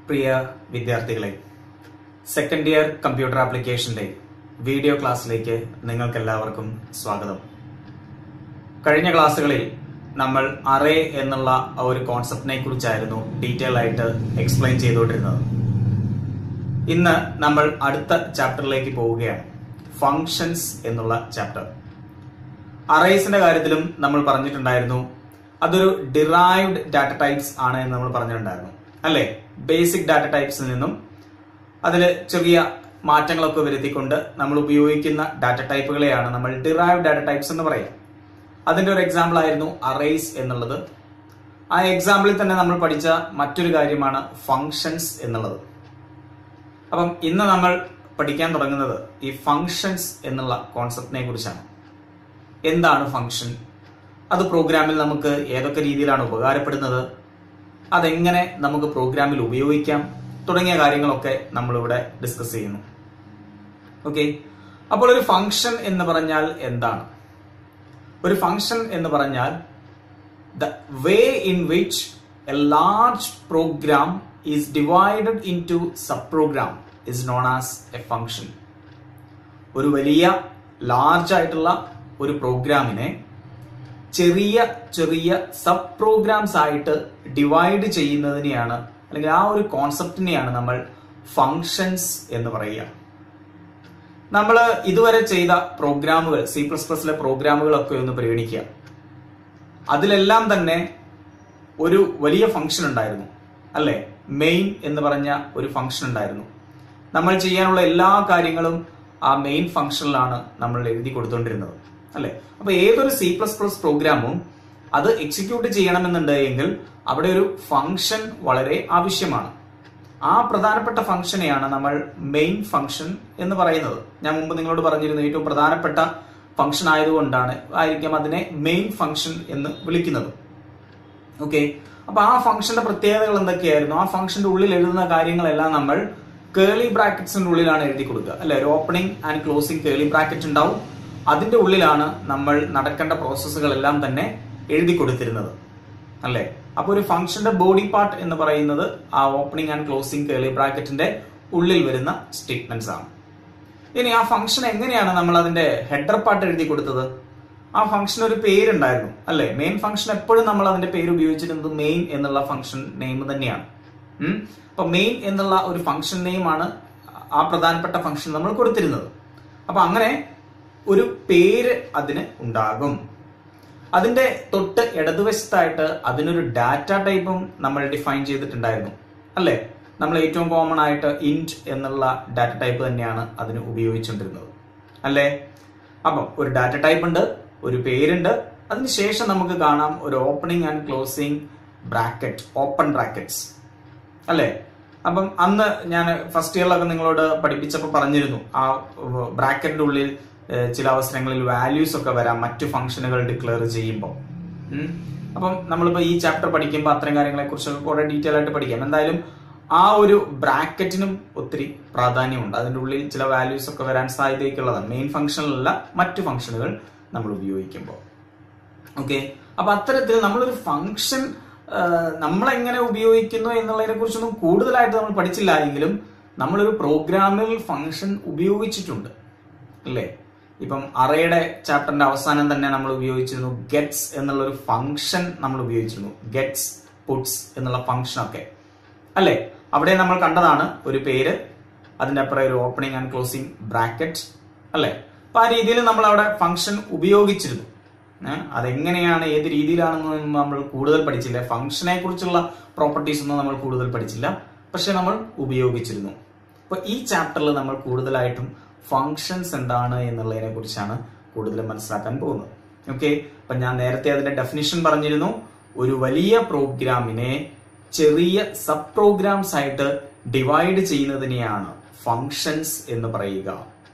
പ്രിയ വിദ്യാർത്ഥികളെ second year computer ആപ്ലിക്കേഷന്റെ video ക്ലാസ്സിലേക്ക് നിങ്ങൾക്ക് എല്ലാവർക്കും സ്വാഗതം കഴിഞ്ഞ ക്ലാസ്സുകളിൽ നമ്മൾ അറേ എന്നുള്ള ആ ഒരു കോൺസെപ്റ്റിനെ കുറിച്ചായിരുന്നു ഡീറ്റെയിൽ ആയിട്ട് എക്സ്പ്ലെയിൻ ചെയ്തുകൊണ്ടിരുന്നത് ഇന്ന് നമ്മൾ അടുത്ത ചാപ്റ്ററിലേക്ക് പോവുകയാണ് ഫങ്ഷൻസ് എന്നുള്ള ചാപ്റ്റർ അറേസിന്റെ കാര്യത്തിലും നമ്മൾ പറഞ്ഞിട്ടുണ്ടായിരുന്നു അതൊരു ഡിറൈവ്ഡ് ഡാറ്റ ടൈപ്സ് ആണ് എന്ന് നമ്മൾ പറഞ്ഞിട്ടുണ്ടായിരുന്നു അല്ലെ ബേസിക് ഡാറ്റ ടൈപ്സിൽ നിന്നും അതിൽ ചെറിയ മാറ്റങ്ങളൊക്കെ വരുത്തിക്കൊണ്ട് നമ്മൾ ഉപയോഗിക്കുന്ന ഡാറ്റ ടൈപ്പുകളെയാണ് നമ്മൾ ഡിറൈവ്ഡ് ഡാറ്റ ടൈപ്സ് എന്ന് പറയാം അതിന്റെ ഒരു എക്സാമ്പിൾ ആയിരുന്നു അറേസ് എന്നുള്ളത് ആ എക്സാമ്പിളിൽ തന്നെ നമ്മൾ പഠിച്ച മറ്റൊരു കാര്യമാണ് ഫങ്ഷൻസ് എന്നുള്ളത് അപ്പം ഇന്ന് നമ്മൾ പഠിക്കാൻ തുടങ്ങുന്നത് ഈ ഫങ്ഷൻസ് എന്നുള്ള കോൺസെപ്റ്റിനെ കുറിച്ചാണ് എന്താണ് ഫങ്ഷൻ അത് പ്രോഗ്രാമിൽ നമുക്ക് ഏതൊക്കെ രീതിയിലാണ് ഉപകാരപ്പെടുന്നത് അതെങ്ങനെ നമുക്ക് പ്രോഗ്രാമിൽ ഉപയോഗിക്കാം തുടങ്ങിയ കാര്യങ്ങളൊക്കെ നമ്മളിവിടെ ഡിസ്കസ് ചെയ്യുന്നു ഓക്കെ അപ്പോൾ ഒരു ഫങ്ഷൻ എന്ന് പറഞ്ഞാൽ എന്താണ് ഒരു ഫങ്ഷൻ എന്ന് പറഞ്ഞാൽ the way in which a large program is divided into sub program is known as a function ഒരു വലിയ ലാർജ് ആയിട്ടുള്ള ഒരു പ്രോഗ്രാമിനെ ചെറിയ ചെറിയ സബ് പ്രോഗ്രാംസ് ആയിട്ട് ഡിവൈഡ് ചെയ്യുന്നതിനെയാണ് അല്ലെങ്കിൽ ആ ഒരു കോൺസെപ്റ്റിനെയാണ് നമ്മൾ ഫങ്ഷൻസ് എന്ന് പറയുക നമ്മൾ ഇതുവരെ ചെയ്ത പ്രോഗ്രാമുകൾ സി പ്ലസ് പ്ലസിലെ പ്രോഗ്രാമുകളൊക്കെ ഒന്ന് പരിഗണിക്കുക അതിലെല്ലാം തന്നെ ഒരു വലിയ ഫംഗ്ഷൻ ഉണ്ടായിരുന്നു അല്ലെ മെയിൻ എന്ന് പറഞ്ഞ ഒരു ഫംഗ്ഷൻ ഉണ്ടായിരുന്നു നമ്മൾ ചെയ്യാനുള്ള എല്ലാ കാര്യങ്ങളും ആ മെയിൻ ഫംഗ്ഷനിലാണ് നമ്മൾ എഴുതി കൊടുത്തുകൊണ്ടിരുന്നത് അല്ലെ അപ്പൊ ഏതൊരു സി പ്ലസ് പ്ലസ് പ്രോഗ്രാമും അത് എക്സിക്യൂട്ട് ചെയ്യണമെന്നുണ്ടെങ്കിൽ അവിടെ ഒരു ഫംഗ്ഷൻ വളരെ ആവശ്യമാണ് ആ പ്രധാനപ്പെട്ട ഫംഗ്ഷനെയാണ് നമ്മൾ മെയിൻ ഫംഗ്ഷൻ എന്ന് പറയുന്നത് ഞാൻ മുമ്പ് നിങ്ങളോട് പറഞ്ഞിരുന്നു ഏറ്റവും പ്രധാനപ്പെട്ട ഫംഗ്ഷൻ ആയതുകൊണ്ടാണ് ആയിരിക്കാം അതിനെ മെയിൻ ഫംഗ്ഷൻ എന്ന് വിളിക്കുന്നത് ഓക്കെ അപ്പൊ ആ ഫംഗ്ഷന്റെ പ്രത്യേകതകൾ എന്തൊക്കെയായിരുന്നു ആ ഫംഗ്ഷന്റെ ഉള്ളിൽ എഴുതുന്ന കാര്യങ്ങളെല്ലാം നമ്മൾ കേളി ബ്രാക്കറ്റ്സിന്റെ ഉള്ളിലാണ് എഴുതി കൊടുക്കുക അല്ലെ ഒരു opening and closing curly bracket ഉണ്ടാവും അതിന്റെ ഉള്ളിലാണ് നമ്മൾ നടക്കേണ്ട പ്രോസസ്സുകളെല്ലാം തന്നെ എഴുതി കൊടുത്തിരുന്നത് അല്ലെ അപ്പൊ ഒരു ഫംഗ്ഷന്റെ ബോഡി പാർട്ട് എന്ന് പറയുന്നത് ആ ഓപ്പണിംഗ് ആൻഡ് ക്ലോസിംഗ് കേളി ബ്രാക്കറ്റിന്റെ ഉള്ളിൽ വരുന്ന സ്റ്റേറ്റ്മെന്റ്സ് ആണ് ഇനി ആ ഫംഗ്ഷൻ എങ്ങനെയാണ് നമ്മൾ അതിന്റെ ഹെഡർ പാർട്ട് എഴുതി കൊടുത്തത് ആ ഫംഗ്ഷൻ ഒരു പേരുണ്ടായിരുന്നു അല്ലെ മെയിൻ ഫംഗ്ഷൻ എപ്പോഴും നമ്മൾ അതിന്റെ പേര് ഉപയോഗിച്ചിരുന്നത് മെയിൻ എന്നുള്ള ഫംഗ്ഷൻ നെയിം തന്നെയാണ് ഉം. അപ്പൊ മെയിൻ എന്നുള്ള ഒരു ഫംഗ്ഷൻ നെയിം ആണ് ആ പ്രധാനപ്പെട്ട ഫംഗ്ഷൻ നമ്മൾ കൊടുത്തിരുന്നത് അപ്പൊ അങ്ങനെ ഒരു പേര് അതിന് ഉണ്ടാകും അതിന്റെ തൊട്ട് ഇടതുവശത്തായിട്ട് അതിനൊരു ഡാറ്റ ടൈപ്പും നമ്മൾ ഡിഫൈൻ ചെയ്തിട്ടുണ്ടായിരുന്നു അല്ലെ നമ്മൾ ഏറ്റവും കോമൺ ആയിട്ട് ഇൻറ്റ് എന്നുള്ള ഡാറ്റ ടൈപ്പ് തന്നെയാണ് അതിന് ഉപയോഗിച്ചുകൊണ്ടിരുന്നത് അല്ലേ അപ്പം ഒരു ഡാറ്റ ടൈപ്പ് ഉണ്ട് ഒരു പേരുണ്ട് അതിനുശേഷം നമുക്ക് കാണാം ഒരു opening and closing bracket open brackets അല്ലേ അപ്പം അന്ന് ഞാൻ ഫസ്റ്റ് ഇയറിലൊക്കെ നിങ്ങളോട് പഠിപ്പിച്ചപ്പോൾ പറഞ്ഞിരുന്നു ആ ബ്രാക്കറ്റിന്റെ ഉള്ളിൽ ഏഹ്, ചില അവസരങ്ങളിൽ വാല്യൂസ് ഒക്കെ വരാം മറ്റു ഫംഗ്ഷനുകൾ ഡിക്ലെയർ ചെയ്യുമ്പോൾ ഉം. അപ്പം നമ്മളിപ്പോ ഈ ചാപ്റ്റർ പഠിക്കുമ്പോൾ അത്തരം കാര്യങ്ങളെ കുറിച്ചൊക്കെ കുറെ ഡീറ്റെയിൽ ആയിട്ട് പഠിക്കാം എന്തായാലും ആ ഒരു ബ്രാക്കറ്റിനും ഒത്തിരി പ്രാധാന്യമുണ്ട് അതിന്റെ ഉള്ളിൽ ചില വാല്യൂസ് ഒക്കെ വരാൻ സാധ്യതയൊക്കെയുള്ളതാണ് മെയിൻ ഫംഗ്ഷനിലല്ല മറ്റു ഫംഗ്ഷനുകൾ നമ്മൾ ഉപയോഗിക്കുമ്പോൾ ഓക്കെ അപ്പൊ അത്തരത്തിൽ നമ്മളൊരു ഫംഗ്ഷൻ നമ്മൾ എങ്ങനെ ഉപയോഗിക്കുന്നു എന്നുള്ളതിനെ കുറിച്ചൊന്നും കൂടുതലായിട്ട് നമ്മൾ പഠിച്ചില്ല എങ്കിലും നമ്മളൊരു പ്രോഗ്രാമിൽ ഫംഗ്ഷൻ ഉപയോഗിച്ചിട്ടുണ്ട് അല്ലേ ഇപ്പം അറയുടെ ചാപ്റ്ററിന്റെ അവസാനം തന്നെ നമ്മൾ ഉപയോഗിച്ചിരുന്നു ഗെറ്റ്സ് എന്നുള്ള ഒരു ഫംഗ്ഷൻ നമ്മൾ ഉപയോഗിച്ചിരുന്നു ഗെറ്റ്സ് പുട്സ് എന്നുള്ള ഫംഗ്ഷൻ ഒക്കെ അല്ലേ അവിടെ നമ്മൾ കണ്ടതാണ് ഒരു പേര് അതിന്റെ അപ്പുറം ഒരു ഓപ്പണിംഗ് ആൻഡ് ക്ലോസിംഗ് ബ്രാക്കറ്റ് അല്ലേ അപ്പൊ ആ രീതിയിൽ നമ്മൾ അവിടെ ഫംഗ്ഷൻ ഉപയോഗിച്ചിരുന്നു ഏഹ് അതെങ്ങനെയാണ് ഏത് രീതിയിലാണെന്ന് നമ്മൾ കൂടുതൽ പഠിച്ചില്ല ഫംഗ്ഷനെ കുറിച്ചുള്ള പ്രോപ്പർട്ടീസ് ഒന്നും നമ്മൾ കൂടുതൽ പഠിച്ചില്ല പക്ഷെ നമ്മൾ ഉപയോഗിച്ചിരുന്നു അപ്പൊ ഈ ചാപ്റ്ററിൽ നമ്മൾ കൂടുതലായിട്ടും ഫങ്ഷൻസ് എന്താണ് എന്നുള്ളതിനെ കുറിച്ചാണ് കൂടുതൽ മനസ്സിലാക്കാൻ പോകുന്നത് ഓക്കെ അപ്പൊ ഞാൻ നേരത്തെ അതിന്റെ ഡെഫിനിഷൻ പറഞ്ഞിരുന്നു ഒരു വലിയ പ്രോഗ്രാമിനെ ചെറിയ സബ് പ്രോഗ്രാംസ് ആയിട്ട് ഡിവൈഡ് ചെയ്യുന്നതിനെയാണ് ഫങ്ഷൻസ് എന്ന് പറയുക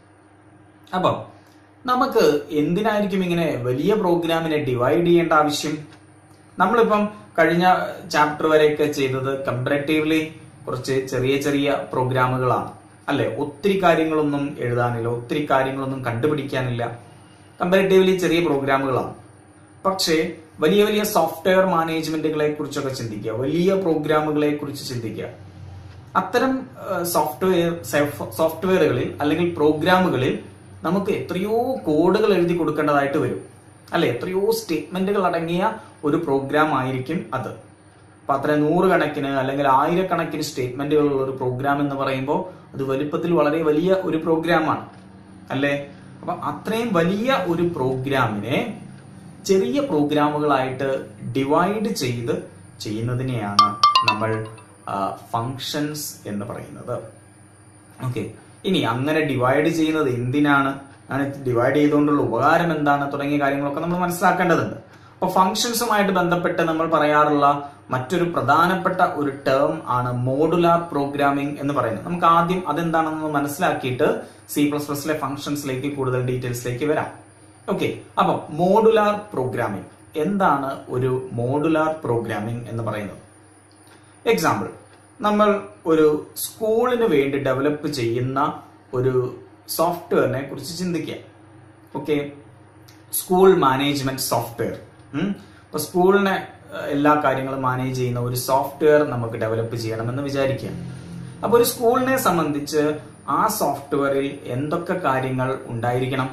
അപ്പം നമുക്ക് എന്തിനായിരിക്കും ഇങ്ങനെ വലിയ പ്രോഗ്രാമിനെ ഡിവൈഡ് ചെയ്യേണ്ട ആവശ്യം നമ്മളിപ്പം കഴിഞ്ഞ ചാപ്റ്റർ വരെയൊക്കെ ചെയ്തത് കമ്പാരറ്റീവ്ലി കുറച്ച് ചെറിയ ചെറിയ പ്രോഗ്രാമുകളാണ് അല്ലെ ഒത്തിരി കാര്യങ്ങളൊന്നും എഴുതാനില്ല ഒത്തിരി കാര്യങ്ങളൊന്നും കണ്ടുപിടിക്കാനില്ല കമ്പാരറ്റീവ്ലി ചെറിയ പ്രോഗ്രാമുകളാണ് പക്ഷേ വലിയ വലിയ സോഫ്റ്റ്വെയർ മാനേജ്മെന്റുകളെ കുറിച്ചൊക്കെ ചിന്തിക്കുക വലിയ പ്രോഗ്രാമുകളെ കുറിച്ച് ചിന്തിക്കുക അത്തരം സോഫ്റ്റ്വെയർ സോഫ്റ്റ്വെയറുകളിൽ അല്ലെങ്കിൽ പ്രോഗ്രാമുകളിൽ നമുക്ക് എത്രയോ കോഡുകൾ എഴുതി കൊടുക്കേണ്ടതായിട്ട് വരും അല്ലെ എത്രയോ സ്റ്റേറ്റ്മെന്റുകൾ അടങ്ങിയ ഒരു പ്രോഗ്രാം ആയിരിക്കും അത് അപ്പൊ അത്ര നൂറുകണക്കിന് അല്ലെങ്കിൽ ആയിരക്കണക്കിന് സ്റ്റേറ്റ്മെന്റുകൾ ഉള്ള ഒരു പ്രോഗ്രാം എന്ന് പറയുമ്പോൾ അത് വലുപ്പത്തിൽ വളരെ വലിയ ഒരു പ്രോഗ്രാമാണ് അല്ലേ അപ്പൊ അത്രയും വലിയ ഒരു പ്രോഗ്രാമിനെ ചെറിയ പ്രോഗ്രാമുകളായിട്ട് ഡിവൈഡ് ചെയ്ത് ചെയ്യുന്നതിനെയാണ് നമ്മൾ ഫങ്ഷൻസ് എന്ന് പറയുന്നത് ഓക്കെ ഇനി അങ്ങനെ ഡിവൈഡ് ചെയ്യുന്നത് എന്തിനാണ് അങ്ങനെ ഡിവൈഡ് ചെയ്തുകൊണ്ടുള്ള ഉപകാരം എന്താണ് തുടങ്ങിയ കാര്യങ്ങളൊക്കെ നമ്മൾ മനസ്സിലാക്കേണ്ടതുണ്ട് അപ്പൊ ഫങ്ഷൻസുമായിട്ട് ബന്ധപ്പെട്ട് നമ്മൾ പറയാറുള്ള മറ്റൊരു പ്രധാനപ്പെട്ട ഒരു ടേം ആണ് മോഡുലാർ പ്രോഗ്രാമിംഗ് എന്ന് പറയുന്നത് നമുക്ക് ആദ്യം അതെന്താണെന്ന് മനസ്സിലാക്കിയിട്ട് സി പ്ലസ് പ്ലസിലെ ഫംഗ്ഷൻസിലേക്ക് കൂടുതൽ ഡീറ്റെയിൽസിലേക്ക് വരാം ഓക്കെ അപ്പൊ മോഡുലാർ പ്രോഗ്രാമിംഗ് എന്താണ് ഒരു മോഡുലാർ പ്രോഗ്രാമിംഗ് എന്ന് പറയുന്നത് എക്സാമ്പിൾ നമ്മൾ ഒരു സ്കൂളിന് വേണ്ടി ഡെവലപ്പ് ചെയ്യുന്ന ഒരു സോഫ്റ്റ്വെയറിനെ കുറിച്ച് ചിന്തിക്കുക ഓക്കെ സ്കൂൾ മാനേജ്മെന്റ് സോഫ്റ്റ്വെയർ ഇപ്പൊ സ്കൂളിനെ ഏഹ്, എല്ലാ കാര്യങ്ങളും മാനേജ് ചെയ്യുന്ന ഒരു സോഫ്റ്റ്വെയർ നമുക്ക് ഡെവലപ്പ് ചെയ്യണമെന്ന് വിചാരിക്കുക അപ്പൊ ഒരു സ്കൂളിനെ സംബന്ധിച്ച് ആ സോഫ്റ്റ്വെയറിൽ എന്തൊക്കെ കാര്യങ്ങൾ ഉണ്ടായിരിക്കണം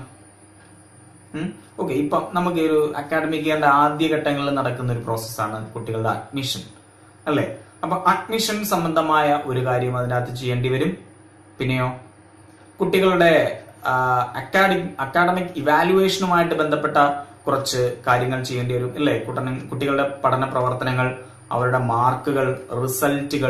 ഓക്കെ ഇപ്പൊ നമുക്ക് ഈ ഒരു അക്കാഡമിക് ഇയറിന്റെ ആദ്യ ഘട്ടങ്ങളിൽ നടക്കുന്ന ഒരു പ്രോസസ്സാണ് കുട്ടികളുടെ അഡ്മിഷൻ അല്ലെ അപ്പൊ അഡ്മിഷൻ സംബന്ധമായ ഒരു കാര്യം അതിനകത്ത് ചെയ്യേണ്ടി വരും പിന്നെയോ കുട്ടികളുടെ അക്കാഡമിക് അക്കാഡമിക് ഇവാലുവേഷനുമായിട്ട് ബന്ധപ്പെട്ട കുറച്ച് കാര്യങ്ങൾ ചെയ്യേണ്ടി വരും അല്ലേ കുട്ടന കുട്ടികളുടെ പഠന പ്രവർത്തനങ്ങൾ അവരുടെ മാർക്കുകൾ റിസൾട്ടുകൾ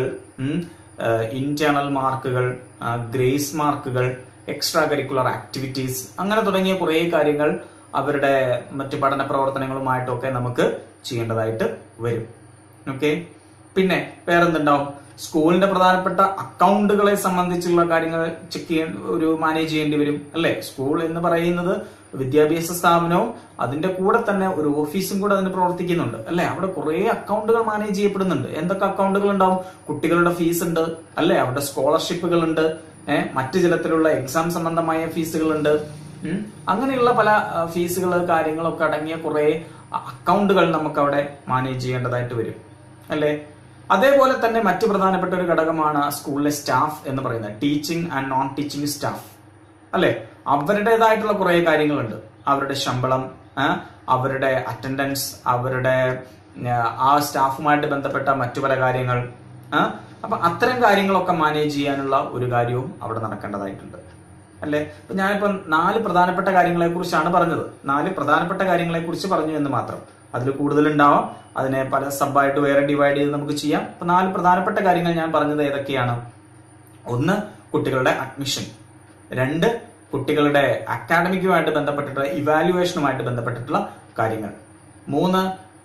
ഇന്റേണൽ മാർക്കുകൾ ഗ്രേസ് മാർക്കുകൾ എക്സ്ട്രാ കരിക്കുലർ ആക്ടിവിറ്റീസ് അങ്ങനെ തുടങ്ങിയ കുറേ കാര്യങ്ങൾ അവരുടെ മറ്റ് പഠന പ്രവർത്തനങ്ങളുമായിട്ടൊക്കെ നമുക്ക് ചെയ്യേണ്ടതായിട്ട് വരും ഓക്കെ പിന്നെ വേറെന്തുണ്ടാവും സ്കൂളിന്റെ പ്രധാനപ്പെട്ട അക്കൗണ്ടുകളെ സംബന്ധിച്ചുള്ള കാര്യങ്ങൾ ചെക്ക് ചെയ്യാൻ ഒരു മാനേജ് ചെയ്യേണ്ടി വരും അല്ലെ സ്കൂൾ എന്ന് പറയുന്നത് വിദ്യാഭ്യാസ സ്ഥാപനവും അതിന്റെ കൂടെ തന്നെ ഒരു ഓഫീസും കൂടെ അതിന് പ്രവർത്തിക്കുന്നുണ്ട് അല്ലെ അവിടെ കുറെ അക്കൗണ്ടുകൾ മാനേജ് ചെയ്യപ്പെടുന്നുണ്ട് എന്തൊക്കെ അക്കൗണ്ടുകൾ ഉണ്ടാവും കുട്ടികളുടെ ഫീസ് ഉണ്ട് അല്ലെ അവരുടെ സ്കോളർഷിപ്പുകൾ ഉണ്ട് ഏഹ് മറ്റു തരത്തിലുള്ള എക്സാം സംബന്ധമായ ഫീസുകളുണ്ട് ഉം. അങ്ങനെയുള്ള പല ഫീസുകൾ കാര്യങ്ങളൊക്കെ അടങ്ങിയ കുറെ അക്കൗണ്ടുകൾ നമുക്ക് അവിടെ മാനേജ് ചെയ്യേണ്ടതായിട്ട് വരും അല്ലേ അതേപോലെ തന്നെ മറ്റു പ്രധാനപ്പെട്ട ഒരു ഘടകമാണ് സ്കൂളിലെ സ്റ്റാഫ് എന്ന് പറയുന്നത് teaching and non teaching staff അല്ലെ അവരുടേതായിട്ടുള്ള കുറെ കാര്യങ്ങളുണ്ട് അവരുടെ ശമ്പളം ആ, അവരുടെ അറ്റൻഡൻസ് അവരുടെ ആ, ആ സ്റ്റാഫുമായിട്ട് ബന്ധപ്പെട്ട മറ്റു പല കാര്യങ്ങൾ ആ, അപ്പൊ അത്തരം കാര്യങ്ങളൊക്കെ മാനേജ് ചെയ്യാനുള്ള ഒരു കാര്യവും അവിടെ നടക്കേണ്ടതായിട്ടുണ്ട് അല്ലെ ഇപ്പൊ ഞാനിപ്പോ നാല് പ്രധാനപ്പെട്ട കാര്യങ്ങളെ കുറിച്ചാണ് പറഞ്ഞത് നാല് പ്രധാനപ്പെട്ട കാര്യങ്ങളെ കുറിച്ച് പറഞ്ഞു എന്ന് മാത്രം അതിൽ കൂടുതൽ ഉണ്ടാവാം അതിനെ പല സബായിട്ട് വേറെ ഡിവൈഡ് ചെയ്ത് നമുക്ക് ചെയ്യാം അപ്പൊ നാല് പ്രധാനപ്പെട്ട കാര്യങ്ങൾ ഞാൻ പറഞ്ഞത് ഏതൊക്കെയാണ് ഒന്ന് കുട്ടികളുടെ അഡ്മിഷൻ രണ്ട് കുട്ടികളുടെ അക്കാഡമിക്കുമായിട്ട് ബന്ധപ്പെട്ടിട്ടുള്ള ഇവാലുവേഷനുമായിട്ട് ബന്ധപ്പെട്ടിട്ടുള്ള കാര്യങ്ങൾ മൂന്ന്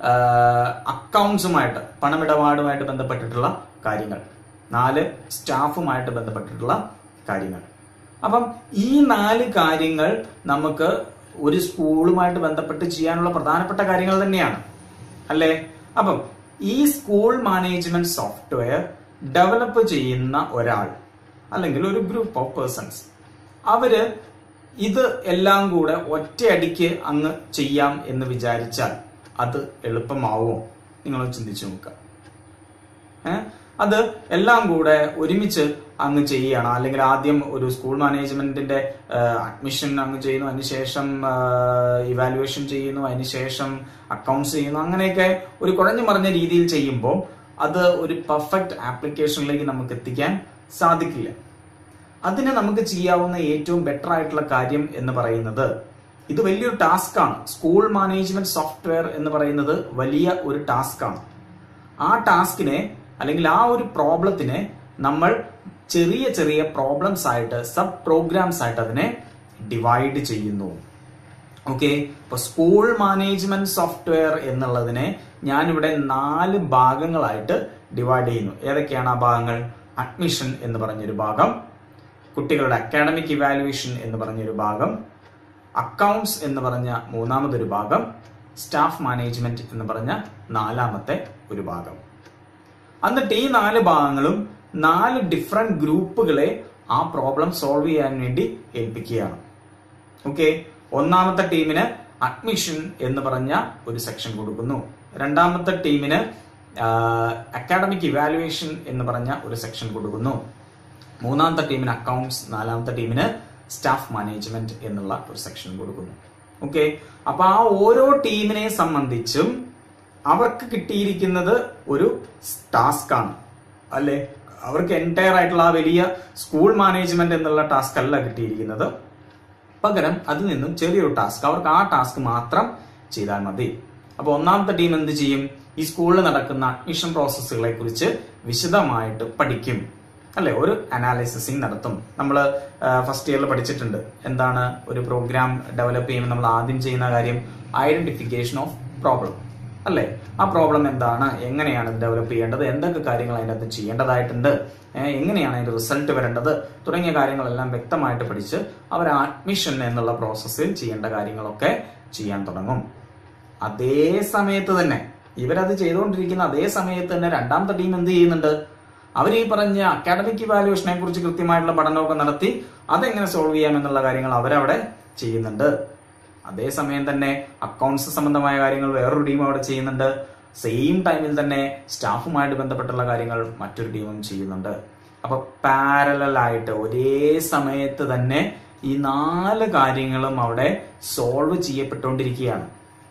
അക്കൗണ്ട്സുമായിട്ട് പണമിടപാടുമായിട്ട് ബന്ധപ്പെട്ടിട്ടുള്ള കാര്യങ്ങൾ നാല് സ്റ്റാഫുമായിട്ട് ബന്ധപ്പെട്ടിട്ടുള്ള കാര്യങ്ങൾ അപ്പം ഈ നാല് കാര്യങ്ങൾ നമുക്ക് ഒരു സ്കൂളുമായിട്ട് ബന്ധപ്പെട്ട് ചെയ്യാനുള്ള പ്രധാനപ്പെട്ട കാര്യങ്ങൾ തന്നെയാണ് അല്ലേ അപ്പം ഈ സ്കൂൾ മാനേജ്മെന്റ് സോഫ്റ്റ്വെയർ ഡെവലപ്പ് ചെയ്യുന്ന ഒരാൾ അല്ലെങ്കിൽ ഒരു ഗ്രൂപ്പ് ഓഫ് പേഴ്സൺസ് അവര് ഇത് എല്ലാം കൂടെ ഒറ്റയടിക്ക് അങ്ങ് ചെയ്യാം എന്ന് വിചാരിച്ചാൽ അത് എളുപ്പമാവുമോ നിങ്ങൾ ചിന്തിച്ചു നോക്കുക ഏഹ് അത് എല്ലാം കൂടെ ഒരുമിച്ച് അങ്ങ് ചെയ്യുകയാണ് അല്ലെങ്കിൽ ആദ്യം ഒരു സ്കൂൾ മാനേജ്മെന്റിന്റെ അഡ്മിഷൻ അങ്ങ് ചെയ്യുന്നു അതിനുശേഷം ഇവാലുവേഷൻ ചെയ്യുന്നു അതിനുശേഷം അക്കൗണ്ട്സ് ചെയ്യുന്നു അങ്ങനെയൊക്കെ ഒരു കുഴഞ്ഞു മറിഞ്ഞ രീതിയിൽ ചെയ്യുമ്പോൾ അത് ഒരു പെർഫെക്റ്റ് ആപ്ലിക്കേഷനിലേക്ക് നമുക്ക് എത്തിക്കാൻ സാധിക്കില്ല അതിന് നമുക്ക് ചെയ്യാവുന്ന ഏറ്റവും ബെറ്റർ ആയിട്ടുള്ള കാര്യം എന്ന് പറയുന്നത് ഇത് വലിയൊരു ടാസ്ക് ആണ് സ്കൂൾ മാനേജ്മെന്റ് സോഫ്റ്റ്വെയർ എന്ന് പറയുന്നത് വലിയ ഒരു ടാസ്ക് ആണ് ആ ടാസ്കിനെ അല്ലെങ്കിൽ ആ ഒരു പ്രോബ്ലത്തിനെ നമ്മൾ ചെറിയ ചെറിയ പ്രോബ്ലംസ് ആയിട്ട് സബ് പ്രോഗ്രാംസ് ആയിട്ട് അതിനെ ഡിവൈഡ് ചെയ്യുന്നു ഓക്കെ ഇപ്പൊ സ്കൂൾ മാനേജ്മെന്റ് സോഫ്റ്റ്വെയർ എന്നുള്ളതിനെ ഞാനിവിടെ നാല് ഭാഗങ്ങളായിട്ട് ഡിവൈഡ് ചെയ്യുന്നു ഏതൊക്കെയാണ് ആ ഭാഗങ്ങൾ അഡ്മിഷൻ എന്ന് പറഞ്ഞൊരു ഭാഗം കുട്ടികളുടെ അക്കാഡമിക് ഇവാലുവേഷൻ എന്ന് പറഞ്ഞൊരു ഭാഗം അക്കൗണ്ട്സ് എന്ന് പറഞ്ഞ മൂന്നാമതൊരു ഭാഗം സ്റ്റാഫ് മാനേജ്മെന്റ് എന്ന് പറഞ്ഞ നാലാമത്തെ ഒരു ഭാഗം എന്നിട്ട് ഈ നാല് ഭാഗങ്ങളും നാല് ഡിഫറെന്റ് ഗ്രൂപ്പുകളെ ആ പ്രോബ്ലം സോൾവ് ചെയ്യാൻ വേണ്ടി ഏൽപ്പിക്കുകയാണ് ഓക്കെ ഒന്നാമത്തെ ടീമിന് അഡ്മിഷൻ എന്ന് പറഞ്ഞ ഒരു സെക്ഷൻ കൊടുക്കുന്നു രണ്ടാമത്തെ ടീമിന് അക്കാഡമിക് ഇവാലുവേഷൻ എന്ന് പറഞ്ഞ ഒരു സെക്ഷൻ കൊടുക്കുന്നു മൂന്നാമത്തെ ടീമിന് അക്കൗണ്ട്സ് നാലാമത്തെ ടീമിന് സ്റ്റാഫ് മാനേജ്മെന്റ് എന്നുള്ള ഒരു സെക്ഷൻ കൊടുക്കുന്നു ഓക്കെ അപ്പൊ ആ ഓരോ ടീമിനെ സംബന്ധിച്ചും അവർക്ക് കിട്ടിയിരിക്കുന്നത് ഒരു ടാസ്ക് ആണ് അല്ലെ അവർക്ക് എൻറ്റയർ ആയിട്ടുള്ള ആ വലിയ സ്കൂൾ മാനേജ്മെന്റ് എന്നുള്ള ടാസ്ക് അല്ല കിട്ടിയിരിക്കുന്നത് പകരം അതിൽ നിന്നും ചെറിയൊരു ടാസ്ക് അവർക്ക് ആ ടാസ്ക് മാത്രം ചെയ്താൽ മതി അപ്പൊ ഒന്നാമത്തെ ടീം എന്ത് ചെയ്യും ഈ സ്കൂളിൽ നടക്കുന്ന അഡ്മിഷൻ പ്രോസസ്സുകളെ കുറിച്ച് വിശദമായിട്ട് പഠിക്കും അല്ലെ ഒരു അനാലിസിസിങ് നടത്തും നമ്മൾ ഫസ്റ്റ് ഇയറിൽ പഠിച്ചിട്ടുണ്ട് എന്താണ് ഒരു പ്രോഗ്രാം ഡെവലപ്പ് ചെയ്യുമ്പോൾ നമ്മൾ ആദ്യം ചെയ്യുന്ന കാര്യം ഐഡന്റിഫിക്കേഷൻ ഓഫ് പ്രോബ്ലം അല്ലെ ആ പ്രോബ്ലം എന്താണ് എങ്ങനെയാണ് ഡെവലപ്പ് ചെയ്യേണ്ടത് എന്തൊക്കെ കാര്യങ്ങൾ അതിൻ്റെ അകത്ത് ചെയ്യേണ്ടതായിട്ടുണ്ട് ഏഹ് എങ്ങനെയാണ് അതിന്റെ റിസൾട്ട് വരേണ്ടത് തുടങ്ങിയ കാര്യങ്ങളെല്ലാം വ്യക്തമായിട്ട് പഠിച്ച് അവർ അഡ്മിഷൻ എന്നുള്ള പ്രോസസ്സിൽ ചെയ്യേണ്ട കാര്യങ്ങളൊക്കെ ചെയ്യാൻ തുടങ്ങും അതേ സമയത്ത് തന്നെ ഇവരത് ചെയ്തുകൊണ്ടിരിക്കുന്ന അതേ സമയത്ത് തന്നെ രണ്ടാമത്തെ ടീം എന്ത് ചെയ്യുന്നുണ്ട് അവർ ഈ പറഞ്ഞ അക്കാഡമിക് ഇവാലുവേഷനെ കുറിച്ച് കൃത്യമായിട്ടുള്ള പഠനമൊക്കെ നടത്തി അതെങ്ങനെ സോൾവ് ചെയ്യാം എന്നുള്ള കാര്യങ്ങൾ അവരവിടെ ചെയ്യുന്നുണ്ട് അതേസമയം തന്നെ അക്കൗണ്ട്സ് സംബന്ധമായ കാര്യങ്ങൾ വേറൊരു ടീം അവിടെ ചെയ്യുന്നുണ്ട് സെയിം ടൈമിൽ തന്നെ സ്റ്റാഫുമായിട്ട് ബന്ധപ്പെട്ടുള്ള കാര്യങ്ങൾ മറ്റൊരു ടീമും ചെയ്യുന്നുണ്ട് അപ്പൊ പാരലൽ ആയിട്ട് ഒരേ സമയത്ത് തന്നെ ഈ നാല് കാര്യങ്ങളും അവിടെ സോൾവ് ചെയ്യപ്പെട്ടുകൊണ്ടിരിക്കുകയാണ്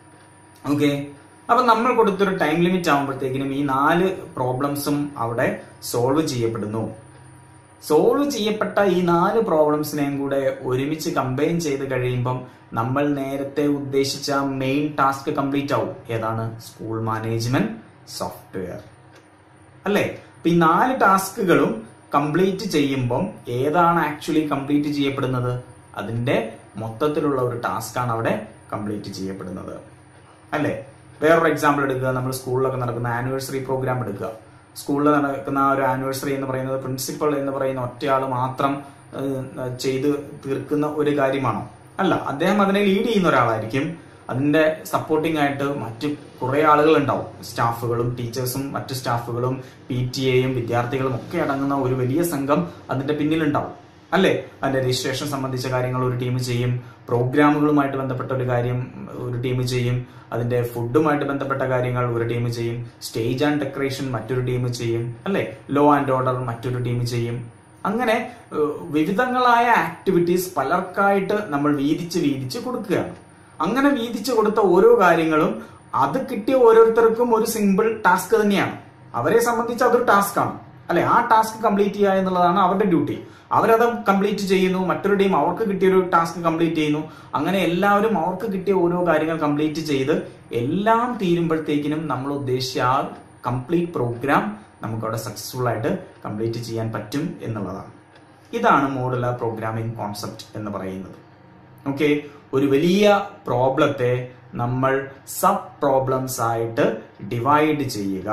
ഓക്കെ അപ്പൊ നമ്മൾ കൊടുത്തൊരു ടൈം ലിമിറ്റ് ആകുമ്പോഴത്തേക്കിനും ഈ നാല് പ്രോബ്ലംസും അവിടെ സോൾവ് ചെയ്യപ്പെടുന്നു സോൾവ് ചെയ്യപ്പെട്ട ഈ നാല് പ്രോബ്ലംസിനെയും കൂടെ ഒരുമിച്ച് കമ്പൈൻ ചെയ്ത് കഴിയുമ്പം നമ്മൾ നേരത്തെ ഉദ്ദേശിച്ച മെയിൻ ടാസ്ക് കംപ്ലീറ്റ് ആവും ഏതാണ് സ്കൂൾ മാനേജ്മെന്റ് സോഫ്റ്റ്വെയർ അല്ലേ അപ്പൊ ഈ നാല് ടാസ്കുകളും കംപ്ലീറ്റ് ചെയ്യുമ്പം ഏതാണ് ആക്ച്വലി കംപ്ലീറ്റ് ചെയ്യപ്പെടുന്നത് അതിന്റെ മൊത്തത്തിലുള്ള ഒരു ടാസ്ക് ആണ് അവിടെ കംപ്ലീറ്റ് ചെയ്യപ്പെടുന്നത് അല്ലേ വേറൊരു എക്സാമ്പിൾ എടുക്കുക നമ്മൾ സ്കൂളിലൊക്കെ നടക്കുന്ന ആനിവേഴ്സറി പ്രോഗ്രാം എടുക്കുക സ്കൂളിൽ നടക്കുന്ന ആ ഒരു ആനിവേഴ്സറി എന്ന് പറയുന്നത് പ്രിൻസിപ്പൾ എന്ന് പറയുന്ന ഒറ്റയാൾ മാത്രം ഏഹ്, ചെയ്ത് തീർക്കുന്ന ഒരു കാര്യമാണോ അല്ല അദ്ദേഹം അതിനെ ലീഡ് ചെയ്യുന്ന ഒരാളായിരിക്കും അതിന്റെ സപ്പോർട്ടിംഗ് ആയിട്ട് മറ്റു കുറെ ആളുകൾ ഉണ്ടാവും സ്റ്റാഫുകളും ടീച്ചേഴ്സും മറ്റു സ്റ്റാഫുകളും പി ടി എയും വിദ്യാർത്ഥികളും ഒക്കെ അടങ്ങുന്ന ഒരു വലിയ സംഘം അതിന്റെ പിന്നിലുണ്ടാവും അല്ലേ അതിന്റെ രജിസ്ട്രേഷൻ സംബന്ധിച്ച കാര്യങ്ങൾ ഒരു ടീം ചെയ്യും പ്രോഗ്രാമുകളുമായിട്ട് ബന്ധപ്പെട്ട ഒരു കാര്യം ഒരു ടീം ചെയ്യും അതിന്റെ ഫുഡുമായിട്ട് ബന്ധപ്പെട്ട കാര്യങ്ങൾ ഒരു ടീം ചെയ്യും സ്റ്റേജ് ആൻഡ് ഡെക്കറേഷൻ മറ്റൊരു ടീം ചെയ്യും അല്ലേ ലോ ആൻഡ് ഓർഡർ മറ്റൊരു ടീം ചെയ്യും അങ്ങനെ ഏഹ്, വിവിധങ്ങളായ ആക്ടിവിറ്റീസ് പലർക്കായിട്ട് നമ്മൾ വീതിച്ച് വീതിച്ച് കൊടുക്കുകയാണ് അങ്ങനെ വീതിച്ചു കൊടുത്ത ഓരോ കാര്യങ്ങളും അത് കിട്ടിയ ഓരോരുത്തർക്കും ഒരു സിമ്പിൾ ടാസ്ക് തന്നെയാണ് അവരെ സംബന്ധിച്ച് അതൊരു ടാസ്ക് ആണ് അല്ലെ ആ ടാസ്ക് കംപ്ലീറ്റ് ചെയ്യുക എന്നുള്ളതാണ് അവരുടെ ഡ്യൂട്ടി അവരത് കംപ്ലീറ്റ് ചെയ്യുന്നു മറ്റൊരു ടീം അവർക്ക് കിട്ടിയ ഒരു ടാസ്ക് കംപ്ലീറ്റ് ചെയ്യുന്നു അങ്ങനെ എല്ലാവരും അവർക്ക് കിട്ടിയ ഓരോ കാര്യങ്ങൾ കംപ്ലീറ്റ് ചെയ്ത് എല്ലാം തീരുമ്പോഴത്തേക്കിനും നമ്മൾ ഉദ്ദേശിച്ച ആ കംപ്ലീറ്റ് പ്രോഗ്രാം നമുക്ക് അവിടെ സക്സസ്ഫുൾ ആയിട്ട് കംപ്ലീറ്റ് ചെയ്യാൻ പറ്റും എന്നുള്ളതാണ് ഇതാണ് മോഡുലാർ പ്രോഗ്രാമിംഗ് കോൺസെപ്റ്റ് എന്ന് പറയുന്നത് ഓക്കെ ഒരു വലിയ പ്രോബ്ലത്തെ നമ്മൾ സബ് പ്രോബ്ലംസ് ആയിട്ട് ഡിവൈഡ് ചെയ്യുക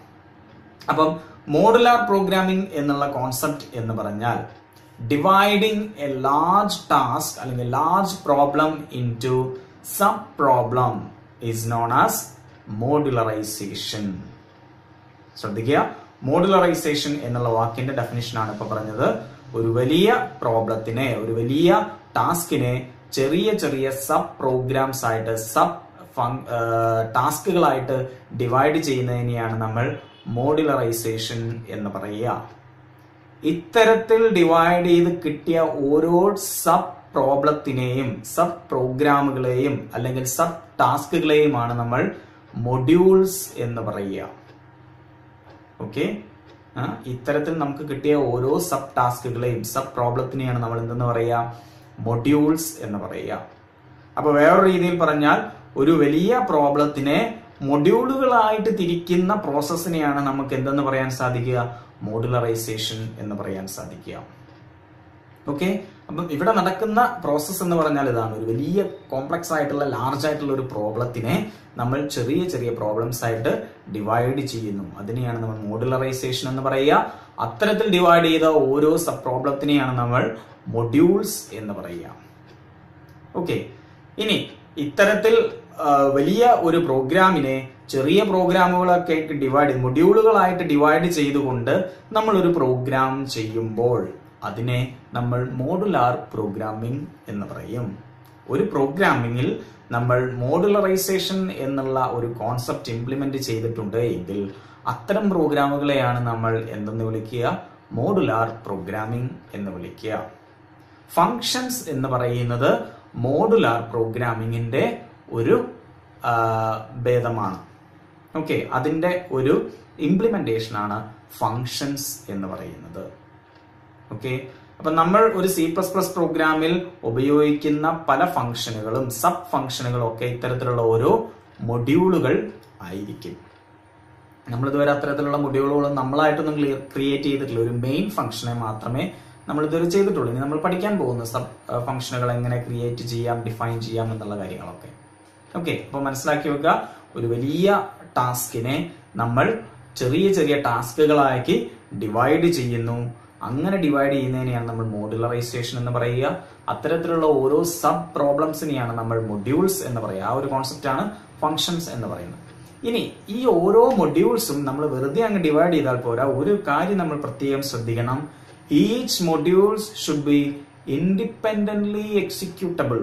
അപ്പം മോഡുലാർ പ്രോഗ്രാമിംഗ് എന്നുള്ള കോൺസെപ്റ്റ് എന്ന് പറഞ്ഞാൽ ഡിവൈഡിങ് എ ലാർജ് ടാസ്ക് അല്ലെങ്കിൽ large problem into sub problem is known as modularisation ശ്രദ്ധിക്കുക മോഡുലറൈസേഷൻ എന്നുള്ള വാക്കിന്റെ ഡെഫിനിഷൻ ആണ് ഇപ്പൊ പറഞ്ഞത് ഒരു വലിയ പ്രോബ്ലത്തിനെ ഒരു വലിയ ടാസ്കിനെ ചെറിയ ചെറിയ സബ് പ്രോഗ്രാംസ് ആയിട്ട് സബ് ടാസ്കുകളായിട്ട് ഡിവൈഡ് ചെയ്യുന്നതിനെയാണ് നമ്മൾ മോഡുലറൈസേഷൻ എന്ന് പറയുക ഇത്തരത്തിൽ ഡിവൈഡ് ചെയ്ത് കിട്ടിയ ഓരോ സബ് പ്രോബ്ലത്തിനെയും സബ് പ്രോഗ്രാമുകളെയും അല്ലെങ്കിൽ സബ് ടാസ്കുകളെയുമാണ് നമ്മൾ മൊഡ്യൂൾസ് എന്ന് പറയുക ഓക്കെ ഇത്തരത്തിൽ നമുക്ക് കിട്ടിയ ഓരോ സബ് ടാസ്കുകളെയും സബ് പ്രോബ്ലത്തിനെയാണ് നമ്മൾ എന്തെന്ന് പറയുക മൊഡ്യൂൾസ് എന്ന് പറയുക അപ്പൊ വേറൊരു രീതിയിൽ പറഞ്ഞാൽ ഒരു വലിയ പ്രോബ്ലത്തിനെ മൊഡ്യൂളുകളായിട്ട് തിരിക്കുന്ന പ്രോസസ്സിനെയാണ് നമുക്ക് എന്തെന്ന് പറയാൻ സാധിക്കുക മോഡുലറൈസേഷൻ എന്ന് പറയാൻ സാധിക്കുക ഓക്കെ അപ്പം ഇവിടെ നടക്കുന്ന പ്രോസസ്സ് എന്ന് പറഞ്ഞാൽ ഇതാണ് ഒരു വലിയ കോംപ്ലക്സ് ആയിട്ടുള്ള ലാർജ് ആയിട്ടുള്ള ഒരു പ്രോബ്ലത്തിനെ നമ്മൾ ചെറിയ ചെറിയ പ്രോബ്ലംസ് ആയിട്ട് ഡിവൈഡ് ചെയ്യുന്നു അതിനെയാണ് നമ്മൾ മോഡുലറൈസേഷൻ എന്ന് പറയുക അത്തരത്തിൽ ഡിവൈഡ് ചെയ്ത ഓരോ സബ് പ്രോബ്ലത്തിനെയാണ് നമ്മൾ മൊഡ്യൂൾസ് എന്ന് പറയുക ഓക്കെ ഇനി ഇത്തരത്തിൽ ആ, വലിയ ഒരു പ്രോഗ്രാമിനെ ചെറിയ പ്രോഗ്രാമുകളൊക്കെ ഡിവൈഡ് മൊഡ്യൂളുകളായിട്ട് ഡിവൈഡ് ചെയ്തുകൊണ്ട് നമ്മൾ ഒരു പ്രോഗ്രാം ചെയ്യുമ്പോൾ അതിനെ നമ്മൾ മോഡുലാർ പ്രോഗ്രാമിംഗ് എന്ന് പറയും ഒരു പ്രോഗ്രാമിംഗിൽ നമ്മൾ മോഡുലറൈസേഷൻ എന്നുള്ള ഒരു കോൺസെപ്റ്റ് ഇംപ്ലിമെന്റ് ചെയ്തിട്ടുണ്ട് എങ്കിൽ അത്തരം പ്രോഗ്രാമുകളെയാണ് നമ്മൾ എന്തെന്ന് വിളിക്കുക മോഡുലാർ പ്രോഗ്രാമിംഗ് എന്ന് വിളിക്കുക ഫങ്ഷൻസ് എന്ന് പറയുന്നത് മോഡുലാർ പ്രോഗ്രാമിങ്ങിന്റെ ഒരു ആ, ഭേദമാണ് ഓക്കെ അതിന്റെ ഒരു ഇംപ്ലിമെന്റേഷൻ ആണ് ഫങ്ഷൻസ് എന്ന് പറയുന്നത് ഓക്കെ അപ്പൊ നമ്മൾ ഒരു സി പ്ലസ് പ്ലസ് പ്രോഗ്രാമിൽ ഉപയോഗിക്കുന്ന പല ഫംഗ്ഷനുകളും സബ് ഫംഗ്ഷനുകളും ഒക്കെ ഇത്തരത്തിലുള്ള ഓരോ മൊഡ്യൂളുകൾ ആയിരിക്കും നമ്മൾ ഇതുവരെ അത്തരത്തിലുള്ള മൊഡ്യൂളുകളും നമ്മളായിട്ടൊന്നും ക്രിയേറ്റ് ചെയ്തിട്ടില്ല ഒരു മെയിൻ ഫംഗ്ഷനെ മാത്രമേ നമ്മൾ ഇതുവരെ ചെയ്തിട്ടുള്ളൂ ഇനി നമ്മൾ പഠിക്കാൻ പോകുന്ന സബ് ഫംഗ്ഷനുകൾ എങ്ങനെ ക്രിയേറ്റ് ചെയ്യാം ഡിഫൈൻ ചെയ്യാം എന്നുള്ള കാര്യങ്ങളൊക്കെ ഓക്കെ അപ്പൊ മനസ്സിലാക്കി വെക്കുക ഒരു വലിയ ടാസ്കിനെ നമ്മൾ ചെറിയ ചെറിയ ടാസ്കുകളാക്കി ഡിവൈഡ് ചെയ്യുന്നു അങ്ങനെ ഡിവൈഡ് ചെയ്യുന്നതിനെയാണ് നമ്മൾ മോഡുലറൈസേഷൻ എന്ന് പറയുക അത്തരത്തിലുള്ള ഓരോ സബ് പ്രോബ്ലംസിനെയാണ് നമ്മൾ മൊഡ്യൂൾസ് എന്ന് പറയുക ആ ഒരു കോൺസെപ്റ്റ് ആണ് ഫങ്ഷൻസ് എന്ന് പറയുന്നത് ഇനി ഈ ഓരോ മൊഡ്യൂൾസും നമ്മൾ വെറുതെ അങ്ങ് ഡിവൈഡ് ചെയ്താൽ പോരാ ഒരു കാര്യം നമ്മൾ പ്രത്യേകം ശ്രദ്ധിക്കണം each modules should be independently executable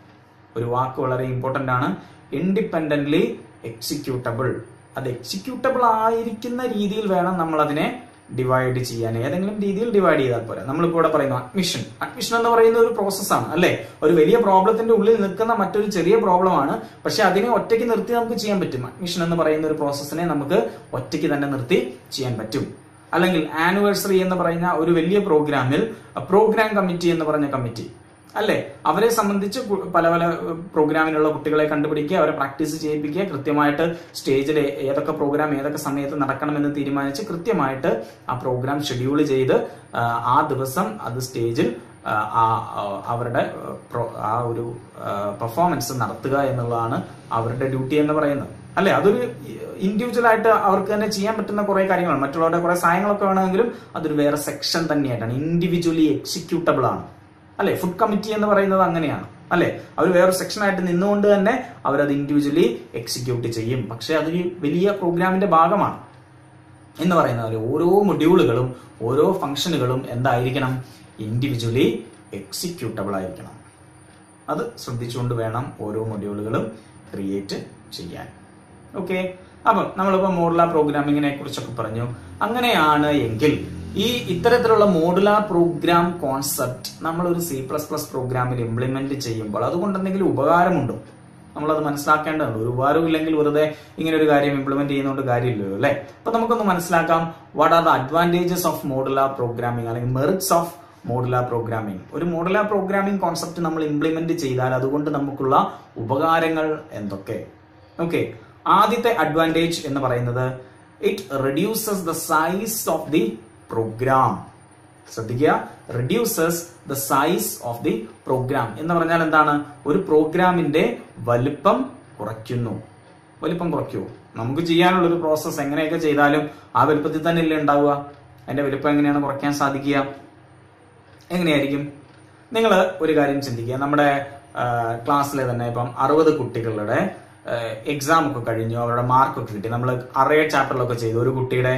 ഒരു വാക്ക് വളരെ ഇമ്പോർട്ടന്റ് ആണ് ഇൻഡിപെൻഡന്റ്ലി എക്സിക്യൂട്ടബിൾ അത് എക്സിക്യൂട്ടബിൾ ആയിരിക്കുന്ന രീതിയിൽ വേണം നമ്മൾ അതിനെ ഡിവൈഡ് ചെയ്യാൻ ഏതെങ്കിലും രീതിയിൽ ഡിവൈഡ് ചെയ്താൽ പോരാ നമ്മളിപ്പോൾ ഇവിടെ പറയുന്നു അഡ്മിഷൻ അഡ്മിഷൻ എന്ന് പറയുന്ന ഒരു പ്രോസസ്സാണ് അല്ലെ ഒരു വലിയ പ്രോബ്ലത്തിന്റെ ഉള്ളിൽ നിൽക്കുന്ന മറ്റൊരു ചെറിയ പ്രോബ്ലമാണ് പക്ഷെ അതിനെ ഒറ്റയ്ക്ക് നിർത്തി നമുക്ക് ചെയ്യാൻ പറ്റും അഡ്മിഷൻ എന്ന് പറയുന്ന ഒരു പ്രോസസ്സിനെ നമുക്ക് ഒറ്റയ്ക്ക് തന്നെ നിർത്തി ചെയ്യാൻ പറ്റും അല്ലെങ്കിൽ ആനിവേഴ്സറി എന്ന് പറയുന്ന ഒരു വലിയ പ്രോഗ്രാമിൽ പ്രോഗ്രാം കമ്മിറ്റി എന്ന് പറഞ്ഞ കമ്മിറ്റി അല്ലെ അവരെ സംബന്ധിച്ച് കു- പല പല പ്രോഗ്രാമിനുള്ള കുട്ടികളെ കണ്ടുപിടിക്കുക അവരെ പ്രാക്ടീസ് ചെയ്യിപ്പിക്കുക കൃത്യമായിട്ട് സ്റ്റേജിൽ ഏതൊക്കെ പ്രോഗ്രാം ഏതൊക്കെ സമയത്ത് നടക്കണമെന്ന് തീരുമാനിച്ച് കൃത്യമായിട്ട് ആ പ്രോഗ്രാം ഷെഡ്യൂൾ ചെയ്ത് ആ, ആ ദിവസം അത് സ്റ്റേജിൽ ആ, ആ ആ, അവരുടെ ആ, പ്രോ- ആ ഒരു പെർഫോമൻസ് നടത്തുക എന്നുള്ളതാണ് അവരുടെ ഡ്യൂട്ടി എന്ന് പറയുന്നത് അല്ലെ അതൊരു ഇൻഡിവിജ്വൽ ആയിട്ട് അവർക്ക് തന്നെ ചെയ്യാൻ പറ്റുന്ന കുറെ കാര്യങ്ങളാണ് മറ്റുള്ളവരുടെ കുറെ സഹായങ്ങളൊക്കെ വേണമെങ്കിലും അതൊരു വേറെ സെക്ഷൻ തന്നെയായിട്ടാണ് ഇൻഡിവിജ്വലി എക്സിക്യൂട്ടബിൾ ആണ് അല്ലെ ഫുഡ് കമ്മിറ്റി എന്ന് പറയുന്നത് അങ്ങനെയാണ് അല്ലെ അവർ വേറൊരു സെക്ഷനായിട്ട് നിന്നുകൊണ്ട് തന്നെ അവരത് ഇൻഡിവിജ്വലി എക്സിക്യൂട്ട് ചെയ്യും പക്ഷെ അതൊരു വലിയ പ്രോഗ്രാമിന്റെ ഭാഗമാണ് എന്ന് പറയുന്ന പോലെ ഓരോ മൊഡ്യൂളുകളും ഓരോ ഫംഗ്ഷനുകളും എന്തായിരിക്കണം ഇൻഡിവിജ്വലി എക്സിക്യൂട്ടബിൾ ആയിരിക്കണം അത് ശ്രദ്ധിച്ചുകൊണ്ട് വേണം ഓരോ മൊഡ്യൂളുകളും ക്രിയേറ്റ് ചെയ്യാൻ ഓക്കെ അപ്പം നമ്മളിപ്പോൾ മോഡുലാർ പ്രോഗ്രാമിങ്ങിനെ കുറിച്ചൊക്കെ പറഞ്ഞു അങ്ങനെയാണ് എങ്കിൽ ഈ ഇത്തരത്തിലുള്ള മോഡുലാർ പ്രോഗ്രാം കോൺസെപ്റ്റ് നമ്മൾ ഒരു സി പ്ലസ് പ്ലസ് പ്രോഗ്രാമിൽ ഇംപ്ലിമെന്റ് ചെയ്യുമ്പോൾ അതുകൊണ്ട് എന്തെങ്കിലും ഉപകാരമുണ്ടോ നമ്മളത് മനസ്സിലാക്കേണ്ടതുണ്ട് ഒരു ഉപകാരവും ഇല്ലെങ്കിൽ വെറുതെ ഇങ്ങനെ ഒരു കാര്യം ഇംപ്ലിമെന്റ് ചെയ്യുന്നതുകൊണ്ട് കാര്യമില്ലല്ലോ അല്ലെ അപ്പൊ നമുക്കൊന്ന് മനസ്സിലാക്കാം what are the advantages of modular programming അല്ലെങ്കിൽ മെറിറ്റ്സ് ഓഫ് മോഡുലാർ പ്രോഗ്രാമിംഗ് ഒരു മോഡുലാർ പ്രോഗ്രാമിംഗ് കോൺസെപ്റ്റ് നമ്മൾ ഇംപ്ലിമെന്റ് ചെയ്താൽ അതുകൊണ്ട് നമുക്കുള്ള ഉപകാരങ്ങൾ എന്തൊക്കെ ഓക്കെ ആദ്യത്തെ അഡ്വാൻറ്റേജ് എന്ന് പറയുന്നത് it reduces the size of the program ശ്രദ്ധിക്കുക reduces the size of the program എന്ന് പറഞ്ഞാൽ എന്താണ് ഒരു പ്രോഗ്രാമിന്റെ വലിപ്പം കുറയ്ക്കുന്നു വലിപ്പം കുറയ്ക്കുമോ നമുക്ക് ചെയ്യാനുള്ള ഒരു പ്രോസസ്സ് എങ്ങനെയൊക്കെ ചെയ്താലും ആ വലുപ്പത്തിൽ തന്നെ ഇല്ലേ ഉണ്ടാവുക അതിന്റെ വലിപ്പം എങ്ങനെയാണ് കുറയ്ക്കാൻ സാധിക്കുക എങ്ങനെയായിരിക്കും നിങ്ങൾ ഒരു കാര്യം ചിന്തിക്കുക നമ്മുടെ ക്ലാസ്സിൽ തന്നെ ഇപ്പം അറുപത് കുട്ടികളുടെ എക്സാം ഒക്കെ കഴിഞ്ഞു അവരുടെ മാർക്കൊക്കെ കിട്ടി നമ്മൾ അറേ ചാപ്റ്ററിലൊക്കെ ചെയ്തു ഒരു കുട്ടിയുടെ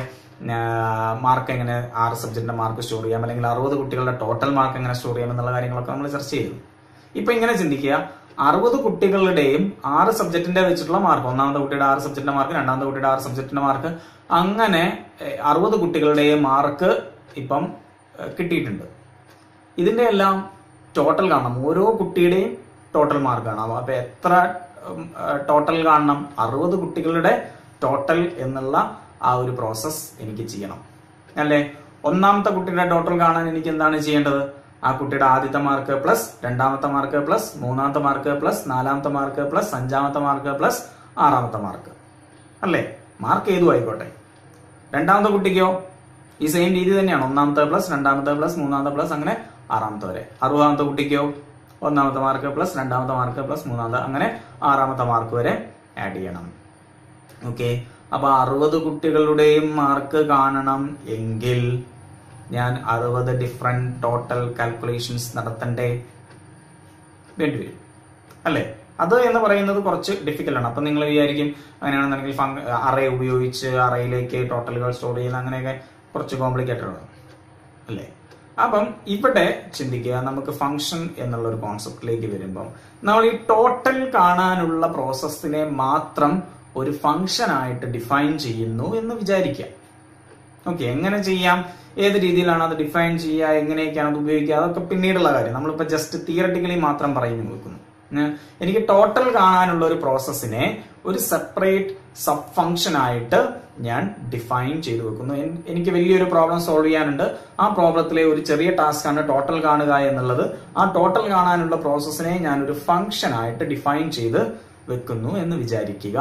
മാർക്ക് എങ്ങനെ ആറ് സബ്ജക്റ്റിന്റെ മാർക്ക് സ്റ്റോർ ചെയ്യാം അല്ലെങ്കിൽ അറുപത് കുട്ടികളുടെ ടോട്ടൽ മാർക്ക് എങ്ങനെ സ്റ്റോർ ചെയ്യാം എന്നുള്ള കാര്യങ്ങളൊക്കെ നമ്മൾ ചർച്ച ചെയ്തു ഇപ്പൊ ഇങ്ങനെ ചിന്തിക്കുക അറുപത് കുട്ടികളുടെയും ആറ് സബ്ജക്റ്റിന്റെ വെച്ചിട്ടുള്ള മാർക്ക് ഒന്നാമത്തെ കുട്ടിയുടെ ആറ് സബ്ജക്റ്റിന്റെ മാർക്ക് രണ്ടാമത്തെ കുട്ടിയുടെ ആറ് സബ്ജക്റ്റിന്റെ മാർക്ക് അങ്ങനെ ഏഹ്, അറുപത് കുട്ടികളുടെയും മാർക്ക് ഇപ്പം ഏഹ്, കിട്ടിയിട്ടുണ്ട് ഇതിന്റെ എല്ലാം ടോട്ടൽ കാണണം ഓരോ കുട്ടിയുടെയും ടോട്ടൽ മാർക്ക് കാണാം അപ്പൊ എത്ര ടോട്ടൽ കാണണം അറുപത് കുട്ടികളുടെ ടോട്ടൽ എന്നുള്ള ആ ഒരു പ്രോസസ് എനിക്ക് ചെയ്യണം അല്ലേ ഒന്നാമത്തെ കുട്ടിയുടെ ടോട്ടൽ കാണാൻ എനിക്ക് എന്താണ് ചെയ്യേണ്ടത് ആ കുട്ടിയുടെ ആദ്യത്തെ മാർക്ക് പ്ലസ് രണ്ടാമത്തെ മാർക്ക് പ്ലസ് മൂന്നാമത്തെ മാർക്ക് പ്ലസ് നാലാമത്തെ മാർക്ക് പ്ലസ് അഞ്ചാമത്തെ മാർക്ക് പ്ലസ് ആറാമത്തെ മാർക്ക് അല്ലേ മാർക്ക് ഏതും ആയിക്കോട്ടെ രണ്ടാമത്തെ കുട്ടിക്കോ ഈ സെയിം രീതി തന്നെയാണ് ഒന്നാമത്തെ പ്ലസ് രണ്ടാമത്തെ പ്ലസ് മൂന്നാമത്തെ പ്ലസ് അങ്ങനെ ആറാമത്തെ വരെ അറുപതാമത്തെ കുട്ടിക്കോ ഒന്നാമത്തെ മാർക്ക് പ്ലസ് രണ്ടാമത്തെ മാർക്ക് പ്ലസ് മൂന്നാമത്തെ അങ്ങനെ ആറാമത്തെ മാർക്ക് വരെ ആഡ് ചെയ്യണം ഓക്കെ അപ്പൊ അറുപത് കുട്ടികളുടെയും മാർക്ക് കാണണം എങ്കിൽ ഞാൻ അറുപത് ഡിഫറെന്റ് ടോട്ടൽ കാൽക്കുലേഷൻസ് നടത്തണ്ടേ വേണ്ടിവരും അല്ലേ അത് എന്ന് പറയുന്നത് കുറച്ച് ഡിഫിക്കൽട്ട് ആണ് അപ്പൊ നിങ്ങൾ വിചാരിക്കും അങ്ങനെയാണെന്നുണ്ടെങ്കിൽ ഫങ് അറേ ഉപയോഗിച്ച് അറയിലേക്ക് ടോട്ടലുകൾ സ്റ്റോർ ചെയ്യുന്ന അങ്ങനെയൊക്കെ കുറച്ച് കോംപ്ലിക്കേറ്റഡ് ആണ് അല്ലേ അപ്പം ഇവിടെ ചിന്തിക്കുക നമുക്ക് ഫംഗ്ഷൻ എന്നുള്ള ഒരു കോൺസെപ്റ്റിലേക്ക് വരുമ്പം നമ്മൾ ഈ ടോട്ടൽ കാണാനുള്ള പ്രോസസ്സിനെ മാത്രം ഒരു ഫംഗ്ഷൻ ആയിട്ട് ഡിഫൈൻ ചെയ്യുന്നു എന്ന് വിചാരിക്കുക ഓക്കെ എങ്ങനെ ചെയ്യാം ഏത് രീതിയിലാണ് അത് ഡിഫൈൻ ചെയ്യുക എങ്ങനെയൊക്കെയാണ് അത് ഉപയോഗിക്കുക അതൊക്കെ പിന്നീടുള്ള കാര്യം നമ്മളിപ്പോ ജസ്റ്റ് തിയറട്ടിക്കലി മാത്രം പറയുന്നു വെക്കുന്നു ഉം. എനിക്ക് ടോട്ടൽ കാണാനുള്ള ഒരു പ്രോസസ്സിനെ ഒരു സെപ്പറേറ്റ് സബ് ഫംഗ്ഷൻ ആയിട്ട് ഞാൻ ഡിഫൈൻ ചെയ്തു വെക്കുന്നു എൻ- എനിക്ക് വലിയൊരു പ്രോബ്ലം സോൾവ് ചെയ്യാനുണ്ട് ആ പ്രോബ്ലത്തിലെ ഒരു ചെറിയ ടാസ്ക് ആണ് ടോട്ടൽ കാണുക എന്നുള്ളത് ആ ടോട്ടൽ കാണാനുള്ള പ്രോസസ്സിനെ ഞാൻ ഒരു ഫംഗ്ഷൻ ആയിട്ട് ഡിഫൈൻ ചെയ്ത് വെക്കുന്നു എന്ന് വിചാരിക്കുക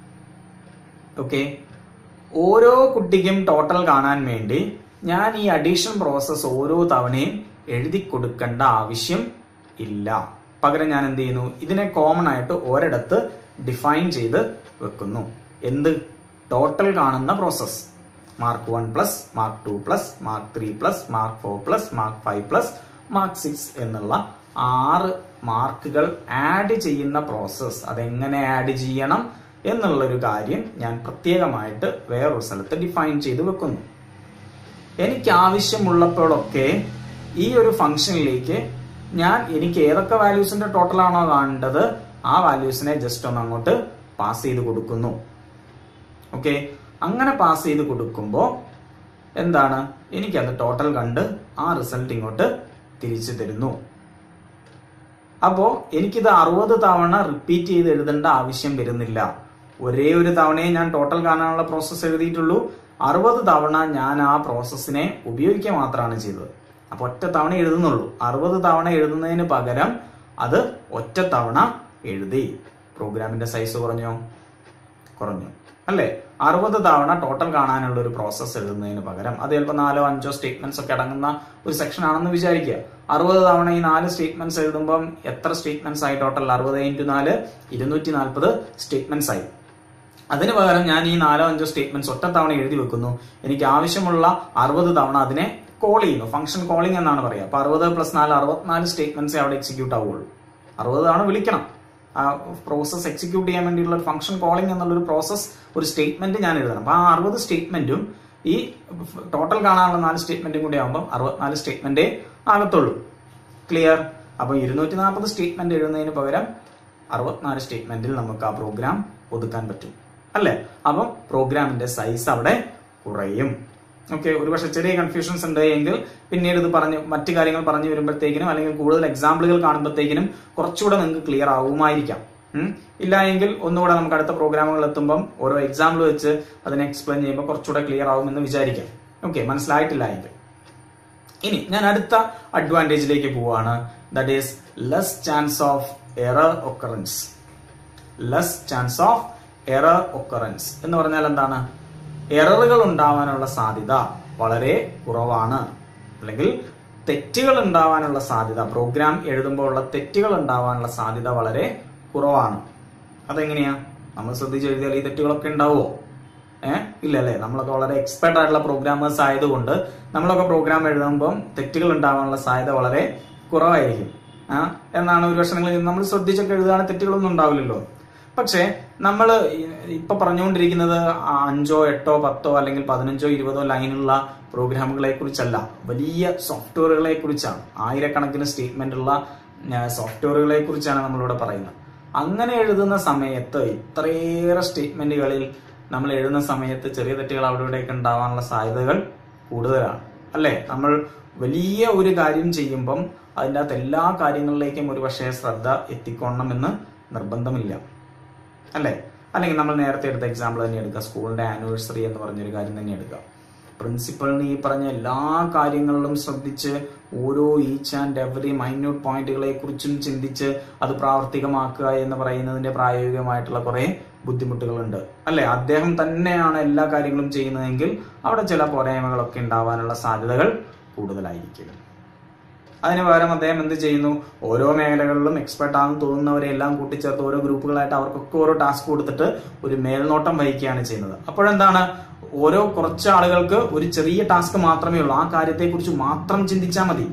ഓക്കെ ഓരോ കുട്ടിക്കും ടോട്ടൽ കാണാൻ വേണ്ടി ഞാൻ ഈ അഡീഷൻ പ്രോസസ്സ് ഓരോ തവണയും എഴുതി കൊടുക്കേണ്ട ആവശ്യം ഇല്ല പകരം ഞാൻ എന്ത് ചെയ്യുന്നു ഇതിനെ കോമൺ ആയിട്ട് ഒരിടത്ത് ഡിഫൈൻ ചെയ്ത് വെക്കുന്നു എന്ത് ടോട്ടൽ കാണുന്ന process mark one plus mark two plus mark three plus mark four plus mark five plus mark six എന്നുള്ള ആറ് മാർക്കുകൾ ആഡ് ചെയ്യുന്ന പ്രോസസ്സ് അതെങ്ങനെ ആഡ് ചെയ്യണം എന്നുള്ളൊരു കാര്യം ഞാൻ പ്രത്യേകമായിട്ട് വേറൊരു സ്ഥലത്ത് ഡിഫൈൻ ചെയ്ത് വെക്കുന്നു എനിക്ക് ആവശ്യമുള്ളപ്പോഴൊക്കെ ഈ ഒരു ഫംഗ്ഷനിലേക്ക് ഞാൻ എനിക്ക് ഏതൊക്കെ വാല്യൂസിന്റെ ടോട്ടൽ ആണോ കാണേണ്ടത് ആ വാല്യൂസിനെ ജസ്റ്റ് ഒന്ന് അങ്ങോട്ട് പാസ് ചെയ്ത് കൊടുക്കുന്നു ഓക്കെ അങ്ങനെ പാസ് ചെയ്ത് കൊടുക്കുമ്പോൾ എന്താണ് എനിക്കത് ടോട്ടൽ കണ്ട് ആ റിസൾട്ട് ഇങ്ങോട്ട് തിരിച്ചു തരുന്നു അപ്പോ എനിക്കിത് അറുപത് തവണ റിപ്പീറ്റ് ചെയ്ത് എഴുതേണ്ട ആവശ്യം വരുന്നില്ല ഒരേ ഒരു തവണയെ ഞാൻ ടോട്ടൽ കാണാനുള്ള പ്രോസസ്സ് എഴുതിയിട്ടുള്ളൂ അറുപത് തവണ ഞാൻ ആ പ്രോസസ്സിനെ ഉപയോഗിക്കുക മാത്രമാണ് ചെയ്തത് അപ്പൊ ഒറ്റ തവണ എഴുതുന്നുള്ളൂ അറുപത് തവണ എഴുതുന്നതിന് പകരം അത് ഒറ്റ തവണ എഴുതി പ്രോഗ്രാമിന്റെ സൈസ് കുറഞ്ഞോ കുറഞ്ഞു അല്ലേ അറുപത് തവണ ടോട്ടൽ കാണാനുള്ള ഒരു പ്രോസസ്സ് എഴുതുന്നതിന് പകരം അത് ചിലപ്പോൾ നാലോ അഞ്ചോ സ്റ്റേറ്റ്മെന്റ്സ് ഒക്കെ അടങ്ങുന്ന ഒരു സെക്ഷൻ ആണെന്ന് വിചാരിക്കുക അറുപത് തവണ ഈ നാല് സ്റ്റേറ്റ്മെന്റ്സ് എഴുതുമ്പം എത്ര സ്റ്റേറ്റ്മെന്റ്സ് ആയി ടോട്ടൽ അറുപത് ഇൻറ്റു നാല് ഇരുന്നൂറ്റി നാൽപ്പത് സ്റ്റേറ്റ്മെന്റ്സ് ആയി അതിന് പകരം ഞാൻ ഈ നാലോ അഞ്ചോ സ്റ്റേറ്റ്മെന്റ്സ് ഒറ്റ തവണ എഴുതി വെക്കുന്നു എനിക്ക് ആവശ്യമുള്ള അറുപത് തവണ അതിനെ കോൾ ചെയ്യുന്നു ഫംഗ്ഷൻ കോളിംഗ് എന്നാണ് പറയുക അപ്പൊ അറുപത് പ്ലസ് നാല് അറുപത്തിനാല് സ്റ്റേറ്റ്മെന്റ്സേ അവിടെ എക്സിക്യൂട്ട് ആവുള്ളൂ അറുപത് തവണ വിളിക്കണം ആ പ്രോസസ് എക്സിക്യൂട്ട് ചെയ്യാൻ വേണ്ടിയുള്ള ഒരു ഫംഗ്ഷൻ കോളിംഗ് എന്നുള്ള ഒരു പ്രോസസ് ഒരു സ്റ്റേറ്റ്മെന്റ് ഞാൻ എഴുതണം അപ്പൊ ആ അറുപത് സ്റ്റേറ്റ്മെന്റും ഈ ടോട്ടൽ കാണാനുള്ള നാല് സ്റ്റേറ്റ്മെന്റും കൂടി ആകുമ്പോൾ അറുപത്തിനാല് സ്റ്റേറ്റ്മെന്റേ ആകത്തുള്ളൂ ക്ലിയർ അപ്പൊ ഇരുന്നൂറ്റി നാൽപ്പത് സ്റ്റേറ്റ്മെന്റ് എഴുതുന്നതിന് പകരം അറുപത്തിനാല് സ്റ്റേറ്റ്മെന്റിൽ നമുക്ക് ആ പ്രോഗ്രാം ഒതുക്കാൻ പറ്റും അല്ലേ അപ്പം പ്രോഗ്രാമിന്റെ സൈസ് അവിടെ കുറയും ഓക്കെ ഒരുപക്ഷെ ചെറിയ കൺഫ്യൂഷൻസ് ഉണ്ട് എങ്കിൽ പിന്നീട് ഇത് പറഞ്ഞ് മറ്റു കാര്യങ്ങൾ പറഞ്ഞു വരുമ്പോഴത്തേക്കിനും അല്ലെങ്കിൽ കൂടുതൽ എക്സാമ്പിളുകൾ കാണുമ്പോഴത്തേക്കിനും കുറച്ചുകൂടെ നിങ്ങൾക്ക് ക്ലിയർ ആവുമായിരിക്കാം ഉം. ഇല്ല എങ്കിൽ ഒന്നുകൂടെ നമുക്ക് അടുത്ത പ്രോഗ്രാമുകൾ എത്തുമ്പം ഓരോ എക്സാമ്പിൾ വെച്ച് അതിനെ എക്സ്പ്ലെയിൻ ചെയ്യുമ്പോൾ കുറച്ചുകൂടെ ക്ലിയർ ആവുമെന്ന് വിചാരിക്കാം ഓക്കെ മനസ്സിലായിട്ടില്ല എങ്കിൽ ഇനി ഞാൻ അടുത്ത അഡ്വാൻറ്റേജിലേക്ക് പോവാണ് that is less chance of error occurrence less chance of error occurrence എന്ന് പറഞ്ഞാൽ എന്താണ് എററുകൾ ഉണ്ടാവാനുള്ള സാധ്യത വളരെ കുറവാണ് അല്ലെങ്കിൽ തെറ്റുകൾ ഉണ്ടാവാനുള്ള സാധ്യത പ്രോഗ്രാം എഴുതുമ്പോൾ ഉള്ള തെറ്റുകൾ ഉണ്ടാവാനുള്ള സാധ്യത വളരെ കുറവാണ് അതെങ്ങനെയാ നമ്മൾ ശ്രദ്ധിച്ച് എഴുതിയാൽ ഈ തെറ്റുകളൊക്കെ ഉണ്ടാവുമോ ഏഹ് ഇല്ല അല്ലേ നമ്മളൊക്കെ വളരെ എക്സ്പെർട്ട് ആയിട്ടുള്ള പ്രോഗ്രാമേഴ്സ് ആയതുകൊണ്ട് നമ്മളൊക്കെ പ്രോഗ്രാം എഴുതുമ്പം തെറ്റുകൾ ഉണ്ടാവാനുള്ള സാധ്യത വളരെ കുറവായിരിക്കും ആ എന്നാണ് ഒരു പക്ഷെ നിങ്ങൾ നമ്മൾ ശ്രദ്ധിച്ചൊക്കെ എഴുതുകയാണെങ്കിൽ തെറ്റുകളൊന്നും ഉണ്ടാവില്ലല്ലോ പക്ഷേ നമ്മൾ ഇപ്പൊ പറഞ്ഞുകൊണ്ടിരിക്കുന്നത് അഞ്ചോ എട്ടോ പത്തോ അല്ലെങ്കിൽ പതിനഞ്ചോ ഇരുപതോ ലൈനുള്ള പ്രോഗ്രാമുകളെ കുറിച്ചല്ല വലിയ സോഫ്റ്റ്വെയറുകളെ കുറിച്ചാണ് ആയിരക്കണക്കിന് സ്റ്റേറ്റ്മെന്റ് ഉള്ള സോഫ്റ്റ്വെയറുകളെ കുറിച്ചാണ് നമ്മളിവിടെ പറയുന്നത് അങ്ങനെ എഴുതുന്ന സമയത്ത് ഇത്രയേറെ സ്റ്റേറ്റ്മെന്റുകളിൽ നമ്മൾ എഴുതുന്ന സമയത്ത് ചെറിയ തെറ്റുകൾ അവിടെ ഇവിടെയൊക്കെ ഉണ്ടാവാനുള്ള സാധ്യതകൾ കൂടുതലാണ് അല്ലേ നമ്മൾ വലിയ ഒരു കാര്യം ചെയ്യുമ്പം അതിൻ്റെ അകത്ത് എല്ലാ കാര്യങ്ങളിലേക്കും ഒരു പക്ഷേ ശ്രദ്ധ എത്തിക്കൊള്ളണമെന്ന് നിർബന്ധമില്ല അല്ലേ അല്ലെങ്കിൽ നമ്മൾ നേരത്തെ എടുത്ത എക്സാമ്പിൾ തന്നെ എടുക്കുക സ്കൂളിന്റെ ആനിവേഴ്സറി എന്ന് പറഞ്ഞൊരു കാര്യം തന്നെ എടുക്കുക പ്രിൻസിപ്പളിന് ഈ പറഞ്ഞ എല്ലാ കാര്യങ്ങളിലും ശ്രദ്ധിച്ച് ഓരോ ഈച്ച് ആൻഡ് എവറി മൈന്യൂട്ട് പോയിന്റുകളെ കുറിച്ചും ചിന്തിച്ച് അത് പ്രാവർത്തികമാക്കുക എന്ന് പറയുന്നതിന്റെ പ്രായോഗികമായിട്ടുള്ള കുറെ ബുദ്ധിമുട്ടുകളുണ്ട് അല്ലെ അദ്ദേഹം തന്നെയാണ് എല്ലാ കാര്യങ്ങളും ചെയ്യുന്നതെങ്കിൽ അവിടെ ചില പോരായ്മകളൊക്കെ ഉണ്ടാവാനുള്ള സാധ്യതകൾ കൂടുതലായിരിക്കും അതിന് പകരം അദ്ദേഹം എന്ത് ചെയ്യുന്നു ഓരോ മേഖലകളിലും എക്സ്പെർട്ട് ആണെന്ന് തോന്നുന്നവരെ എല്ലാം കൂട്ടിച്ചേർത്ത് ഓരോ ഗ്രൂപ്പുകളായിട്ട് അവർക്കൊക്കെ ഓരോ ടാസ്ക് കൊടുത്തിട്ട് ഒരു മേൽനോട്ടം വഹിക്കുകയാണ് ചെയ്യുന്നത് അപ്പോഴെന്താണ് ഓരോ കുറച്ച് ആളുകൾക്ക് ഒരു ചെറിയ ടാസ്ക് മാത്രമേ ഉള്ളൂ ആ കാര്യത്തെക്കുറിച്ച് മാത്രം ചിന്തിച്ചാൽ മതി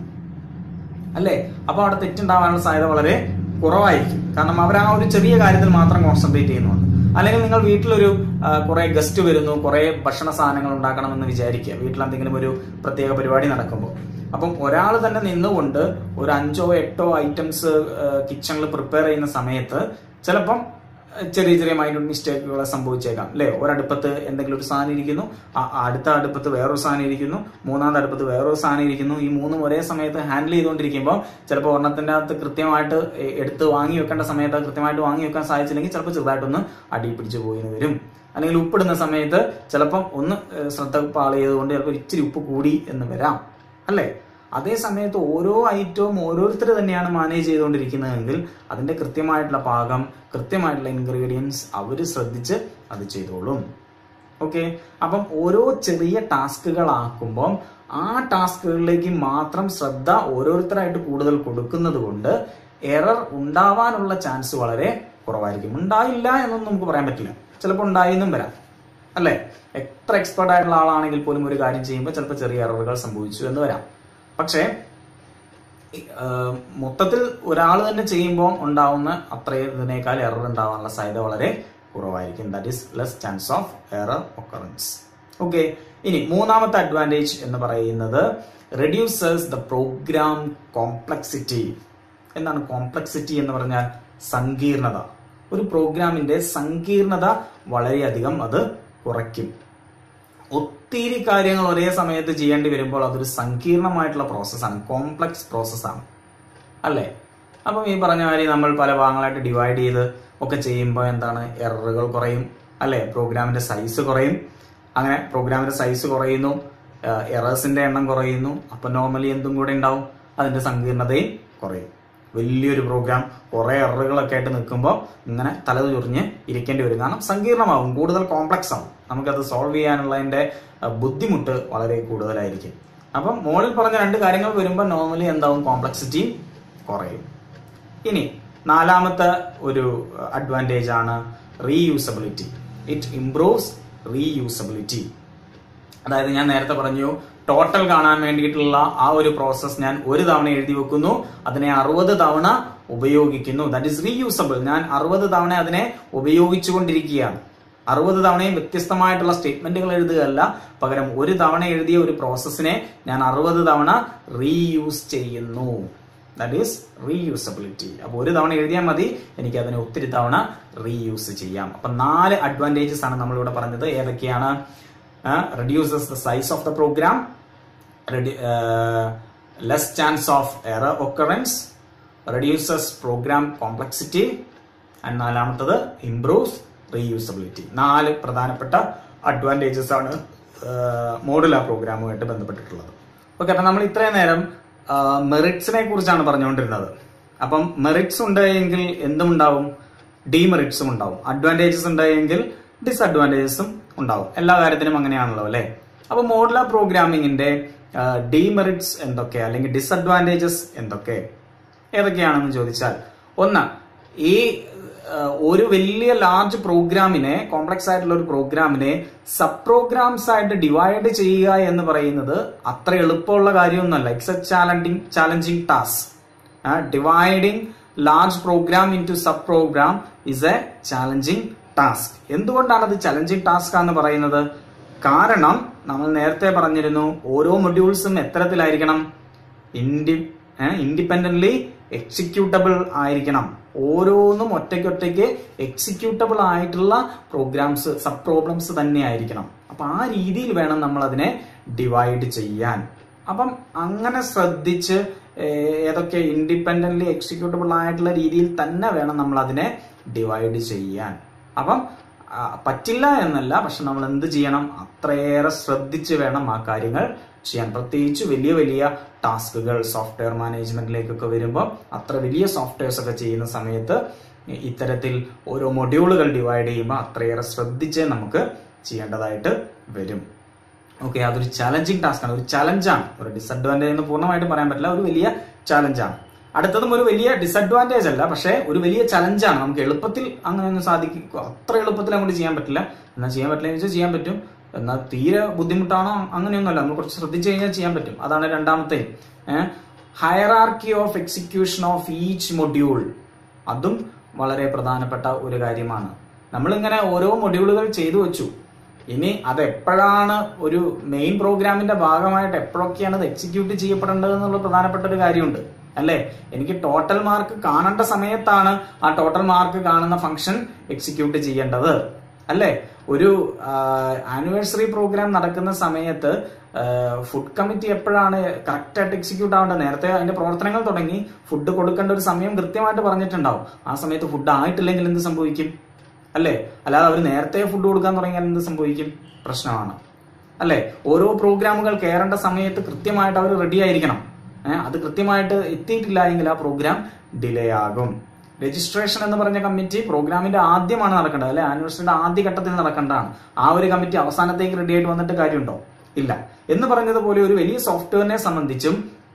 അല്ലേ അപ്പൊ അവിടെ തെറ്റുണ്ടാവാനുള്ള സാധ്യത വളരെ കുറവായിരിക്കും കാരണം അവർ ആ ഒരു ചെറിയ കാര്യത്തിൽ മാത്രം കോൺസെൻട്രേറ്റ് ചെയ്യുന്നുണ്ട് അല്ലെങ്കിൽ നിങ്ങൾ വീട്ടിലൊരു കുറെ ഗസ്റ്റ് വരുന്നു കുറെ ഭക്ഷണ സാധനങ്ങൾ ഉണ്ടാക്കണമെന്ന് വിചാരിക്കുക വീട്ടിൽ എന്തെങ്കിലും ഒരു പ്രത്യേക പരിപാടി നടക്കുമ്പോൾ അപ്പം ഒരാൾ തന്നെ നിന്നുകൊണ്ട് ഒരു അഞ്ചോ എട്ടോ ഐറ്റംസ് കിച്ചണിൽ പ്രിപ്പയർ ചെയ്യുന്ന സമയത്ത് ചിലപ്പം ചെറിയ ചെറിയ മൈൻഡ് മിസ്റ്റേക്കുകൾ സംഭവിച്ചേക്കാം അല്ലെ ഒരടുപ്പത്ത് എന്തെങ്കിലും ഒരു സാധനം ഇരിക്കുന്നു ആ- ആ അടുത്ത അടുപ്പത്ത് വേറൊരു സാധനം ഇരിക്കുന്നു മൂന്നാമത്തെ അടുപ്പത്ത് വേറൊരു സാധനം ഇരിക്കുന്നു ഈ മൂന്നും ഒരേ സമയത്ത് ഹാൻഡിൽ ചെയ്തുകൊണ്ടിരിക്കുമ്പോൾ ചിലപ്പോൾ ഒരെണ്ണത്തിന്റെ അകത്ത് കൃത്യമായിട്ട് എ- എടുത്ത് വാങ്ങി വെക്കേണ്ട സമയത്ത് അത് കൃത്യമായിട്ട് വാങ്ങി വെക്കാൻ സാധിച്ചില്ലെങ്കിൽ ചിലപ്പോൾ ചെറുതായിട്ടൊന്ന് അടി പിടിച്ച് പോയി എന്ന് വരും അല്ലെങ്കിൽ ഉപ്പിടുന്ന സമയത്ത് ചിലപ്പം ഒന്ന് ഏഹ്, ശ്രദ്ധ പാള് ചെയ്തുകൊണ്ട് ചിലപ്പോൾ ഇച്ചിരി ഉപ്പ് കൂടി എന്ന് വരാം അല്ലേ അതേ സമയത്ത് ഓരോ ഐറ്റവും ഓരോരുത്തർ തന്നെയാണ് മാനേജ് ചെയ്തുകൊണ്ടിരിക്കുന്നതെങ്കിൽ അതിന്റെ കൃത്യമായിട്ടുള്ള പാകം കൃത്യമായിട്ടുള്ള ഇൻഗ്രീഡിയൻസ് അവർ ശ്രദ്ധിച്ച് അത് ചെയ്തോളും ഓക്കെ അപ്പം ഓരോ ചെറിയ ടാസ്കുകളാക്കുമ്പം ആ ടാസ്കുകളിലേക്ക് മാത്രം ശ്രദ്ധ ഓരോരുത്തരായിട്ട് കൂടുതൽ കൊടുക്കുന്നത് കൊണ്ട് എറർ ഉണ്ടാവാനുള്ള ചാൻസ് വളരെ കുറവായിരിക്കും ഉണ്ടായില്ല എന്നൊന്നും നമുക്ക് പറയാൻ പറ്റില്ല ചിലപ്പോൾ ഉണ്ടായെന്നും വരാം അല്ലേ എത്ര എക്സ്പെർട്ട് ആയിട്ടുള്ള ആളാണെങ്കിൽ പോലും ഒരു കാര്യം ചെയ്യുമ്പോൾ ചിലപ്പോൾ ചെറിയ എററുകൾ സംഭവിച്ചു എന്ന് വരാം പക്ഷേ ഈ, ആ, മൊത്തത്തിൽ ഒരാൾ തന്നെ ചെയ്യുമ്പോൾ ഉണ്ടാവുന്ന അത്രയതിനേക്കാൾ എറർ ഉണ്ടാവാനുള്ള സാധ്യത വളരെ കുറവായിരിക്കും that is less chance of error occurrence okay ഇനി മൂന്നാമത്തെ അഡ്വാൻറ്റേജ് എന്ന് പറയുന്നത് റെഡ്യൂസേഴ്സ് ദ പ്രോഗ്രാം കോംപ്ലക്സിറ്റി എന്താണ് കോംപ്ലക്സിറ്റി എന്ന് പറഞ്ഞാൽ സങ്കീർണത ഒരു പ്രോഗ്രാമിന്റെ സങ്കീർണത വളരെയധികം അത് കുറയ്ക്കും ഒത്തിരി കാര്യങ്ങൾ ഒരേ സമയത്ത് ചെയ്യേണ്ടി വരുമ്പോൾ അതൊരു സങ്കീർണമായിട്ടുള്ള പ്രോസസ്സാണ് കോംപ്ലക്സ് പ്രോസസ്സാണ് അല്ലേ അപ്പം ഈ പറഞ്ഞ കാര്യം നമ്മൾ പല ഭാഗങ്ങളായിട്ട് ഡിവൈഡ് ചെയ്ത് ഒക്കെ ചെയ്യുമ്പോൾ എന്താണ് എററുകൾ കുറയും അല്ലേ പ്രോഗ്രാമിന്റെ സൈസ് കുറയും അങ്ങനെ പ്രോഗ്രാമിന്റെ സൈസ് കുറയുന്നു എറേഴ്സിന്റെ എണ്ണം കുറയുന്നു അപ്പൊ നോർമലി എന്തും കൂടെ ഉണ്ടാവും അതിന്റെ സങ്കീർണതയും കുറയും വലിയൊരു പ്രോഗ്രാം കുറെ എററുകളൊക്കെ ആയിട്ട് നിൽക്കുമ്പോൾ ഇങ്ങനെ തലതുറിഞ്ഞ് ഇരിക്കേണ്ടി വരും കാരണം സങ്കീർണമാവും കൂടുതൽ കോംപ്ലക്സ് ആവും നമുക്കത് സോൾവ് ചെയ്യാനുള്ളതിന്റെ അഹ്, ബുദ്ധിമുട്ട് വളരെ കൂടുതലായിരിക്കും അപ്പം മോളിൽ പറഞ്ഞ രണ്ട് കാര്യങ്ങൾ വരുമ്പോൾ നോർമലി എന്താവും കോംപ്ലക്സിറ്റിയും കുറയും ഇനി നാലാമത്തെ ഒരു അഡ്വാൻറ്റേജ് ആണ് റീയൂസബിലിറ്റി ഇറ്റ് ഇംപ്രൂവ്സ് റീയൂസബിലിറ്റി അതായത് ഞാൻ നേരത്തെ പറഞ്ഞു ടോട്ടൽ കാണാൻ വേണ്ടിയിട്ടുള്ള ആ ഒരു പ്രോസസ് ഞാൻ ഒരു തവണ എഴുതി വെക്കുന്നു അതിനെ അറുപത് തവണ ഉപയോഗിക്കുന്നു ദാറ്റ് ഇസ് റീയൂസബിൾ ഞാൻ അറുപത് തവണ അതിനെ ഉപയോഗിച്ചുകൊണ്ടിരിക്കുകയാണ് അറുപത് തവണയും വ്യത്യസ്തമായിട്ടുള്ള സ്റ്റേറ്റ്മെന്റുകൾ എഴുതുകയല്ല പകരം ഒരു തവണ എഴുതിയ ഒരു പ്രോസസ്സിനെ ഞാൻ അറുപത് തവണ റീയൂസ് ചെയ്യുന്നു ദാറ്റ് ഈസ് റീയൂസബിലിറ്റി അപ്പൊ ഒരു തവണ എഴുതിയാൽ മതി എനിക്ക് അതിനെ ഒത്തിരി തവണ റീയൂസ് ചെയ്യാം അപ്പൊ നാല് അഡ്വാൻറ്റേജസ് ആണ് നമ്മളിവിടെ പറഞ്ഞത് ഏതൊക്കെയാണ് reduces the size of the program less chance of error occurrence reduces program complexity and നാലാമത്തത് ഇംപ്രൂവ്സ് റീയൂസബിലിറ്റി നാല് പ്രധാനപ്പെട്ട അഡ്വാൻറ്റേജസ് ആണ് മോഡുലാർ പ്രോഗ്രാമുമായിട്ട് ബന്ധപ്പെട്ടിട്ടുള്ളത് ഓക്കെ അപ്പൊ നമ്മൾ ഇത്രയും നേരം മെറിറ്റ്സിനെ കുറിച്ചാണ് പറഞ്ഞുകൊണ്ടിരുന്നത് അപ്പം മെറിറ്റ്സ് ഉണ്ടായെങ്കിൽ എന്തും ഉണ്ടാവും ഡിമെറിറ്റ്സും ഉണ്ടാവും അഡ്വാൻറ്റേജസ് ഉണ്ടായെങ്കിൽ ഡിസഡ്വാൻറ്റേജസും ഉണ്ടാവും എല്ലാ കാര്യത്തിനും അങ്ങനെയാണല്ലോ അല്ലെ അപ്പൊ മോഡുലാർ പ്രോഗ്രാമിംഗിന്റെ ഡിമെറിറ്റ്സ് എന്തൊക്കെ അല്ലെങ്കിൽ ഡിസഡ്വാൻറ്റേജസ് എന്തൊക്കെ ഏതൊക്കെയാണെന്ന് ചോദിച്ചാൽ ഒന്ന് ഈ ആ, ഒരു വലിയ ലാർജ് പ്രോഗ്രാമിനെ കോംപ്ലക്സ് ആയിട്ടുള്ള ഒരു പ്രോഗ്രാമിനെ സബ് പ്രോഗ്രാംസ് ആയിട്ട് ഡിവൈഡ് ചെയ്യുക എന്ന് പറയുന്നത് അത്ര എളുപ്പമുള്ള കാര്യമൊന്നുമല്ല it's a challenging challenging task dividing large program into sub program is a challenging task എന്തുകൊണ്ടാണ് അത് ചലഞ്ചിങ് ടാസ്ക് എന്ന് പറയുന്നത് കാരണം നമ്മൾ നേരത്തെ പറഞ്ഞിരുന്നു ഓരോ മൊഡ്യൂൾസും എത്തരത്തിലായിരിക്കണം ഇൻഡി ഇൻഡിപെൻഡന്റ്ലി എക്സിക്യൂട്ടബിൾ ആയിരിക്കണം ഓരോന്നും ഒറ്റയ്ക്കൊറ്റയ്ക്ക് എക്സിക്യൂട്ടബിൾ ആയിട്ടുള്ള പ്രോഗ്രാംസ് സബ് പ്രോബ്ലംസ് തന്നെ ആയിരിക്കണം അപ്പൊ ആ രീതിയിൽ വേണം നമ്മൾ അതിനെ ഡിവൈഡ് ചെയ്യാൻ അപ്പം അങ്ങനെ ശ്രദ്ധിച്ച് ഏഹ്, ഏതൊക്കെ ഇൻഡിപെൻഡന്റ്ലി എക്സിക്യൂട്ടബിൾ ആയിട്ടുള്ള രീതിയിൽ തന്നെ വേണം നമ്മൾ അതിനെ ഡിവൈഡ് ചെയ്യാൻ അപ്പം ആ, പറ്റില്ല എന്നല്ല പക്ഷെ നമ്മൾ എന്ത് ചെയ്യണം അത്രയേറെ ശ്രദ്ധിച്ച് വേണം ആ കാര്യങ്ങൾ ചെയ്യാൻ പ്രത്യേകിച്ച് വലിയ വലിയ ടാസ്കുകൾ സോഫ്റ്റ്വെയർ മാനേജ്മെന്റിലേക്കൊക്കെ വരുമ്പോൾ അത്ര വലിയ സോഫ്റ്റ്വെയർസ് ഒക്കെ ചെയ്യുന്ന സമയത്ത് ഇത്തരത്തിൽ ഓരോ മൊഡ്യൂളുകൾ ഡിവൈഡ് ചെയ്യുമ്പോൾ അത്രയേറെ ശ്രദ്ധിച്ചേ നമുക്ക് ചെയ്യേണ്ടതായിട്ട് വരും ഓക്കെ അതൊരു ചാലഞ്ചിങ് ടാസ്ക് ആണ് ഒരു ചലഞ്ചാണ് ഒരു ഡിസഡ്വാൻറ്റേജ് എന്ന് പൂർണ്ണമായിട്ടും പറയാൻ പറ്റില്ല ഒരു വലിയ ചാലഞ്ചാണ് അടുത്തതും ഒരു വലിയ ഡിസഡ്വാൻറ്റേജ് അല്ല പക്ഷേ ഒരു വലിയ ചലഞ്ചാണ് നമുക്ക് എളുപ്പത്തിൽ അങ്ങനെയൊന്നും സാധിക്കും അത്ര എളുപ്പത്തിൽ അങ്ങോട്ട് ചെയ്യാൻ പറ്റില്ല എന്നാൽ ചെയ്യാൻ പറ്റില്ല എന്ന് വെച്ചാൽ ചെയ്യാൻ പറ്റും എന്നാൽ തീരെ ബുദ്ധിമുട്ടാണോ അങ്ങനെയൊന്നുമല്ല നമ്മൾ കുറച്ച് ശ്രദ്ധിച്ചു കഴിഞ്ഞാൽ ചെയ്യാൻ പറ്റും അതാണ് രണ്ടാമത്തെ hierarchy of execution of each module അതും വളരെ പ്രധാനപ്പെട്ട ഒരു കാര്യമാണ് നമ്മളിങ്ങനെ ഓരോ മൊഡ്യൂളുകൾ ചെയ്തു വെച്ചു ഇനി അത് എപ്പോഴാണ് ഒരു മെയിൻ പ്രോഗ്രാമിന്റെ ഭാഗമായിട്ട് എപ്പോഴൊക്കെയാണ് അത് എക്സിക്യൂട്ട് ചെയ്യപ്പെടേണ്ടത് എന്നുള്ള പ്രധാനപ്പെട്ട ഒരു കാര്യമുണ്ട് അല്ലെ എനിക്ക് ടോട്ടൽ മാർക്ക് കാണേണ്ട സമയത്താണ് ആ ടോട്ടൽ മാർക്ക് കാണുന്ന ഫംഗ്ഷൻ എക്സിക്യൂട്ട് ചെയ്യേണ്ടത് അല്ലെ ഒരു ആനിവേഴ്സറി പ്രോഗ്രാം നടക്കുന്ന സമയത്ത് ഫുഡ് കമ്മിറ്റി എപ്പോഴാണ് കറക്റ്റ് ആയിട്ട് എക്സിക്യൂട്ട് ആവേണ്ടത് നേരത്തെ അതിന്റെ പ്രവർത്തനങ്ങൾ തുടങ്ങി ഫുഡ് കൊടുക്കേണ്ട ഒരു സമയം കൃത്യമായിട്ട് പറഞ്ഞിട്ടുണ്ടാവും ആ സമയത്ത് ഫുഡ് ആയിട്ടില്ലെങ്കിൽ എന്ത് സംഭവിക്കും അല്ലേ അല്ലാതെ അവർ നേരത്തെ ഫുഡ് കൊടുക്കാൻ തുടങ്ങിയാൽ എന്ത് സംഭവിക്കും പ്രശ്നമാണ് അല്ലെ ഓരോ പ്രോഗ്രാമുകൾ കയറേണ്ട സമയത്ത് കൃത്യമായിട്ട് അവർ റെഡി ആയിരിക്കണം ഏഹ് അത് കൃത്യമായിട്ട് എത്തിയിട്ടില്ല എങ്കിൽ ആ പ്രോഗ്രാം ഡിലേ ആകും രജിസ്ട്രേഷൻ എന്ന് പറഞ്ഞ കമ്മിറ്റി പ്രോഗ്രാമിന്റെ ആദ്യമാണ് നടക്കേണ്ടത് അല്ലെ ആനിവേഴ്സറിയുടെ ആദ്യ ഘട്ടത്തിൽ നടക്കേണ്ടതാണ് ആ ഒരു കമ്മിറ്റി അവസാനത്തേക്ക് റെഡി ആയിട്ട് വന്നിട്ട് കാര്യമുണ്ടോ ഇല്ല എന്ന് പറഞ്ഞതുപോലെ ഒരു വലിയ സോഫ്റ്റ്വെയറിനെ സംബന്ധിച്ചും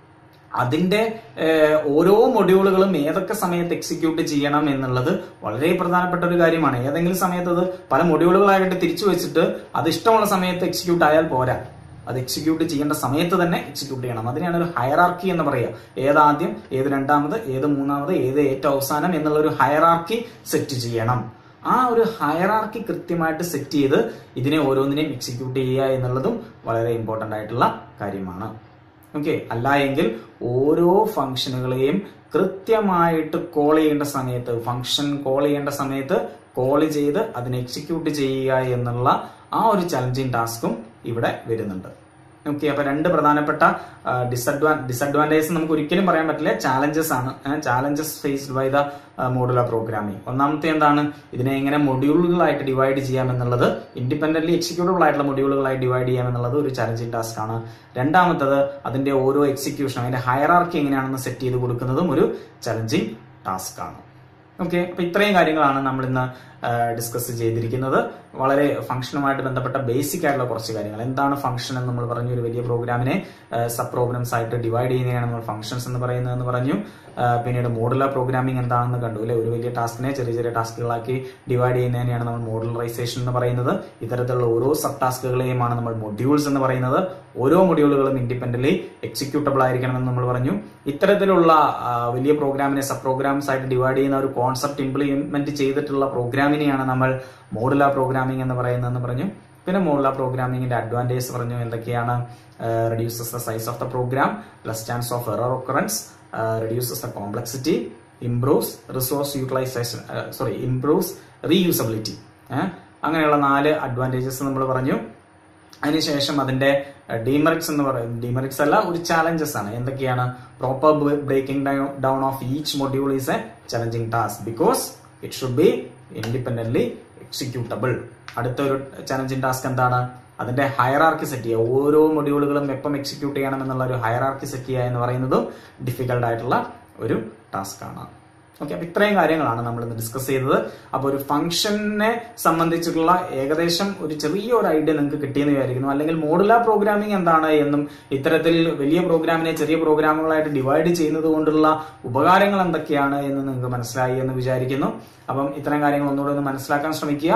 അതിന്റെ ഏഹ്, ഓരോ മൊഡ്യൂളുകളും ഏതൊക്കെ സമയത്ത് എക്സിക്യൂട്ട് ചെയ്യണം എന്നുള്ളത് വളരെ പ്രധാനപ്പെട്ട ഒരു കാര്യമാണ് ഏതെങ്കിലും സമയത്ത് അത് പല മൊഡ്യൂളുകളായിട്ട് തിരിച്ചു വെച്ചിട്ട് അത് ഇഷ്ടമുള്ള സമയത്ത് എക്സിക്യൂട്ട് ആയാൽ പോരാ അത് എക്സിക്യൂട്ട് ചെയ്യേണ്ട സമയത്ത് തന്നെ എക്സിക്യൂട്ട് ചെയ്യണം അതിനെയാണ് ഒരു ഹയറാർക്കി എന്ന് പറയുക ഏതാദ്യം ഏത് രണ്ടാമത് ഏത് മൂന്നാമത് ഏത് ഏറ്റവും അവസാനം എന്നുള്ള ഒരു ഹയറാർക്കി സെറ്റ് ചെയ്യണം ആ ഒരു ഹയറാർക്കി കൃത്യമായിട്ട് സെറ്റ് ചെയ്ത് ഇതിനെ ഓരോന്നിനെയും എക്സിക്യൂട്ട് ചെയ്യുക എന്നുള്ളതും വളരെ ഇമ്പോർട്ടന്റ് ആയിട്ടുള്ള കാര്യമാണ് ഓക്കെ അല്ല എങ്കിൽ ഓരോ ഫംഗ്ഷനുകളെയും കൃത്യമായിട്ട് കോൾ ചെയ്യേണ്ട സമയത്ത് ഫംഗ്ഷൻ കോൾ ചെയ്യേണ്ട സമയത്ത് കോൾ ചെയ്ത് അതിനെ എക്സിക്യൂട്ട് ചെയ്യുക എന്നുള്ള ആ ഒരു ചലഞ്ചിങ് ടാസ്കും ഇവിടെ വരുന്നുണ്ട് ഓക്കെ അപ്പൊ രണ്ട് പ്രധാനപ്പെട്ട ഡിസഡ്വാ ഡിസഡ്വാൻറ്റേജസ് നമുക്ക് ഒരിക്കലും പറയാൻ പറ്റില്ല ചാലഞ്ചസ് ആണ് challenges faced by the modular programming ഒന്നാമത്തെ എന്താണ് ഇതിനെ എങ്ങനെ മൊഡ്യൂളുകളായിട്ട് ഡിവൈഡ് ചെയ്യാം എന്നുള്ളത് ഇൻഡിപെൻഡന്റ്ലി എക്സിക്യൂട്ടബിൾ ആയിട്ടുള്ള മൊഡ്യൂളുകളായി ഡിവൈഡ് ചെയ്യാം എന്നുള്ളത് ഒരു ചലഞ്ചിങ് ടാസ്ക് ആണ് രണ്ടാമത്തത് അതിന്റെ ഓരോ എക്സിക്യൂഷൻ അതിന്റെ ഹയറാർക്കി എങ്ങനെയാണെന്ന് സെറ്റ് ചെയ്ത് കൊടുക്കുന്നതും ഒരു ചലഞ്ചിങ് ടാസ്ക് ആണ് ഓക്കെ അപ്പൊ ഇത്രയും കാര്യങ്ങളാണ് നമ്മൾ ഇന്ന് ഡിസ്കസ് ചെയ്തിരിക്കുന്നത് വളരെ ഫംഗ്ഷനുമായിട്ട് ബന്ധപ്പെട്ട ബേസിക് ആയിട്ടുള്ള കുറച്ച് കാര്യങ്ങൾ എന്താണ് ഫംഗ്ഷൻ എന്ന് നമ്മൾ പറഞ്ഞു ഒരു വലിയ പ്രോഗ്രാമിനെ സബ് പ്രോഗ്രാംസ് ആയിട്ട് ഡിവൈഡ് ചെയ്യുന്നതാണ് നമ്മൾ ഫംഗ്ഷൻസ് എന്ന് പറയുന്നതെന്ന് പറഞ്ഞു ആ, പിന്നീട് മോഡുലർ പ്രോഗ്രാമിംഗ് എന്താണെന്ന് കണ്ടു അല്ലെ ഒരു വലിയ ടാസ്കിനെ ചെറിയ ചെറിയ ടാസ്കുകളാക്കി ഡിവൈഡ് ചെയ്യുന്നതിനെയാണ് നമ്മൾ മോഡുലറൈസേഷൻ എന്ന് പറയുന്നത് ഇത്തരത്തിലുള്ള ഓരോ സബ് ടാസ്കുകളെയുമാണ് നമ്മൾ മൊഡ്യൂൾസ് എന്ന് പറയുന്നത് ഓരോ മൊഡ്യൂളുകളും ഇൻഡിപെൻഡന്റ്ലി എക്സിക്യൂട്ടബിൾ ആയിരിക്കണമെന്ന് നമ്മൾ പറഞ്ഞു ഇത്തരത്തിലുള്ള ആ, വലിയ പ്രോഗ്രാമിനെ സബ് പ്രോഗ്രാംസ് ആയിട്ട് ഡിവൈഡ് ചെയ്യുന്ന ഒരു കോൺസെപ്റ്റ് ഇംപ്ലിമെന്റ് ചെയ്തിട്ടുള്ള പ്രോഗ്രാമിനെയാണ് നമ്മൾ മോഡുലാർ പ്രോഗ്രാമിംഗ് എന്ന് പറയുന്നതെന്ന് പറഞ്ഞു പിന്നെ മോഡുലാർ പ്രോഗ്രാമിംഗിന്റെ അഡ്വാൻറ്റേജ് പറഞ്ഞു എന്തൊക്കെയാണ് reduces the size of the program less chance of error occurrence reduces the complexity improves resource utilization sorry improves reusability അങ്ങനെയുള്ള നാല് അഡ്വാൻറ്റേജസ് നമ്മൾ പറഞ്ഞു അതിനുശേഷം അതിന്റെ ഡിമെറിറ്റ്സ് എന്ന് പറയും ഡിമെറിറ്റ്സ് അല്ല ഒരു ചാലഞ്ചസ് ആണ് എന്തൊക്കെയാണ് proper breaking down of each module is a challenging task because it should be independently executable അടുത്ത ഒരു ചലഞ്ചിങ് ടാസ്ക് എന്താണ് അതിന്റെ ഹയറാർക്കി സെറ്റ് ചെയ്യുക ഓരോ മൊഡ്യൂളുകളും എപ്പം എക്സിക്യൂട്ട് ചെയ്യണം എന്നുള്ള ഒരു ഹയറാർക്കി സെറ്റ് ചെയ്യുക എന്ന് പറയുന്നതും ഡിഫിക്കൽട്ട് ആയിട്ടുള്ള ഒരു ടാസ്ക് ആണ് ഓക്കെ അപ്പൊ ഇത്രയും കാര്യങ്ങളാണ് നമ്മൾ ഇന്ന് ഡിസ്കസ് ചെയ്തത് അപ്പൊ ഒരു ഫംഗ്ഷനെ സംബന്ധിച്ചിട്ടുള്ള ഏകദേശം ഒരു ചെറിയ ഒരു ഐഡിയ നിങ്ങൾക്ക് കിട്ടിയെന്ന് വിചാരിക്കുന്നു അല്ലെങ്കിൽ മോഡുലാർ പ്രോഗ്രാമിംഗ് എന്താണ് എന്നും ഇത്തരത്തിൽ വലിയ പ്രോഗ്രാമിനെ ചെറിയ പ്രോഗ്രാമുകളായിട്ട് ഡിവൈഡ് ചെയ്യുന്നത് കൊണ്ടുള്ള ഉപകാരങ്ങൾ എന്തൊക്കെയാണ് എന്ന് നിങ്ങൾക്ക് മനസ്സിലായി എന്ന് വിചാരിക്കുന്നു അപ്പം ഇത്തരം കാര്യങ്ങൾ ഒന്നുകൂടെ ഒന്ന് മനസ്സിലാക്കാൻ ശ്രമിക്കുക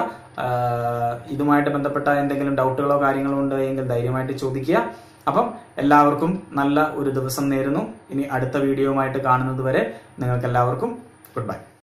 ആഹ് ഇതുമായിട്ട് ബന്ധപ്പെട്ട എന്തെങ്കിലും ഡൗട്ടുകളോ കാര്യങ്ങളോ ഉണ്ട് എങ്കിൽ ധൈര്യമായിട്ട് ചോദിക്കുക അപ്പം എല്ലാവർക്കും നല്ല ഒരു ദിവസം നേരുന്നു ഇനി അടുത്ത വീഡിയോയുമായിട്ട് കാണുന്നത് വരെ നിങ്ങൾക്ക് എല്ലാവർക്കും ഗുഡ് ബൈ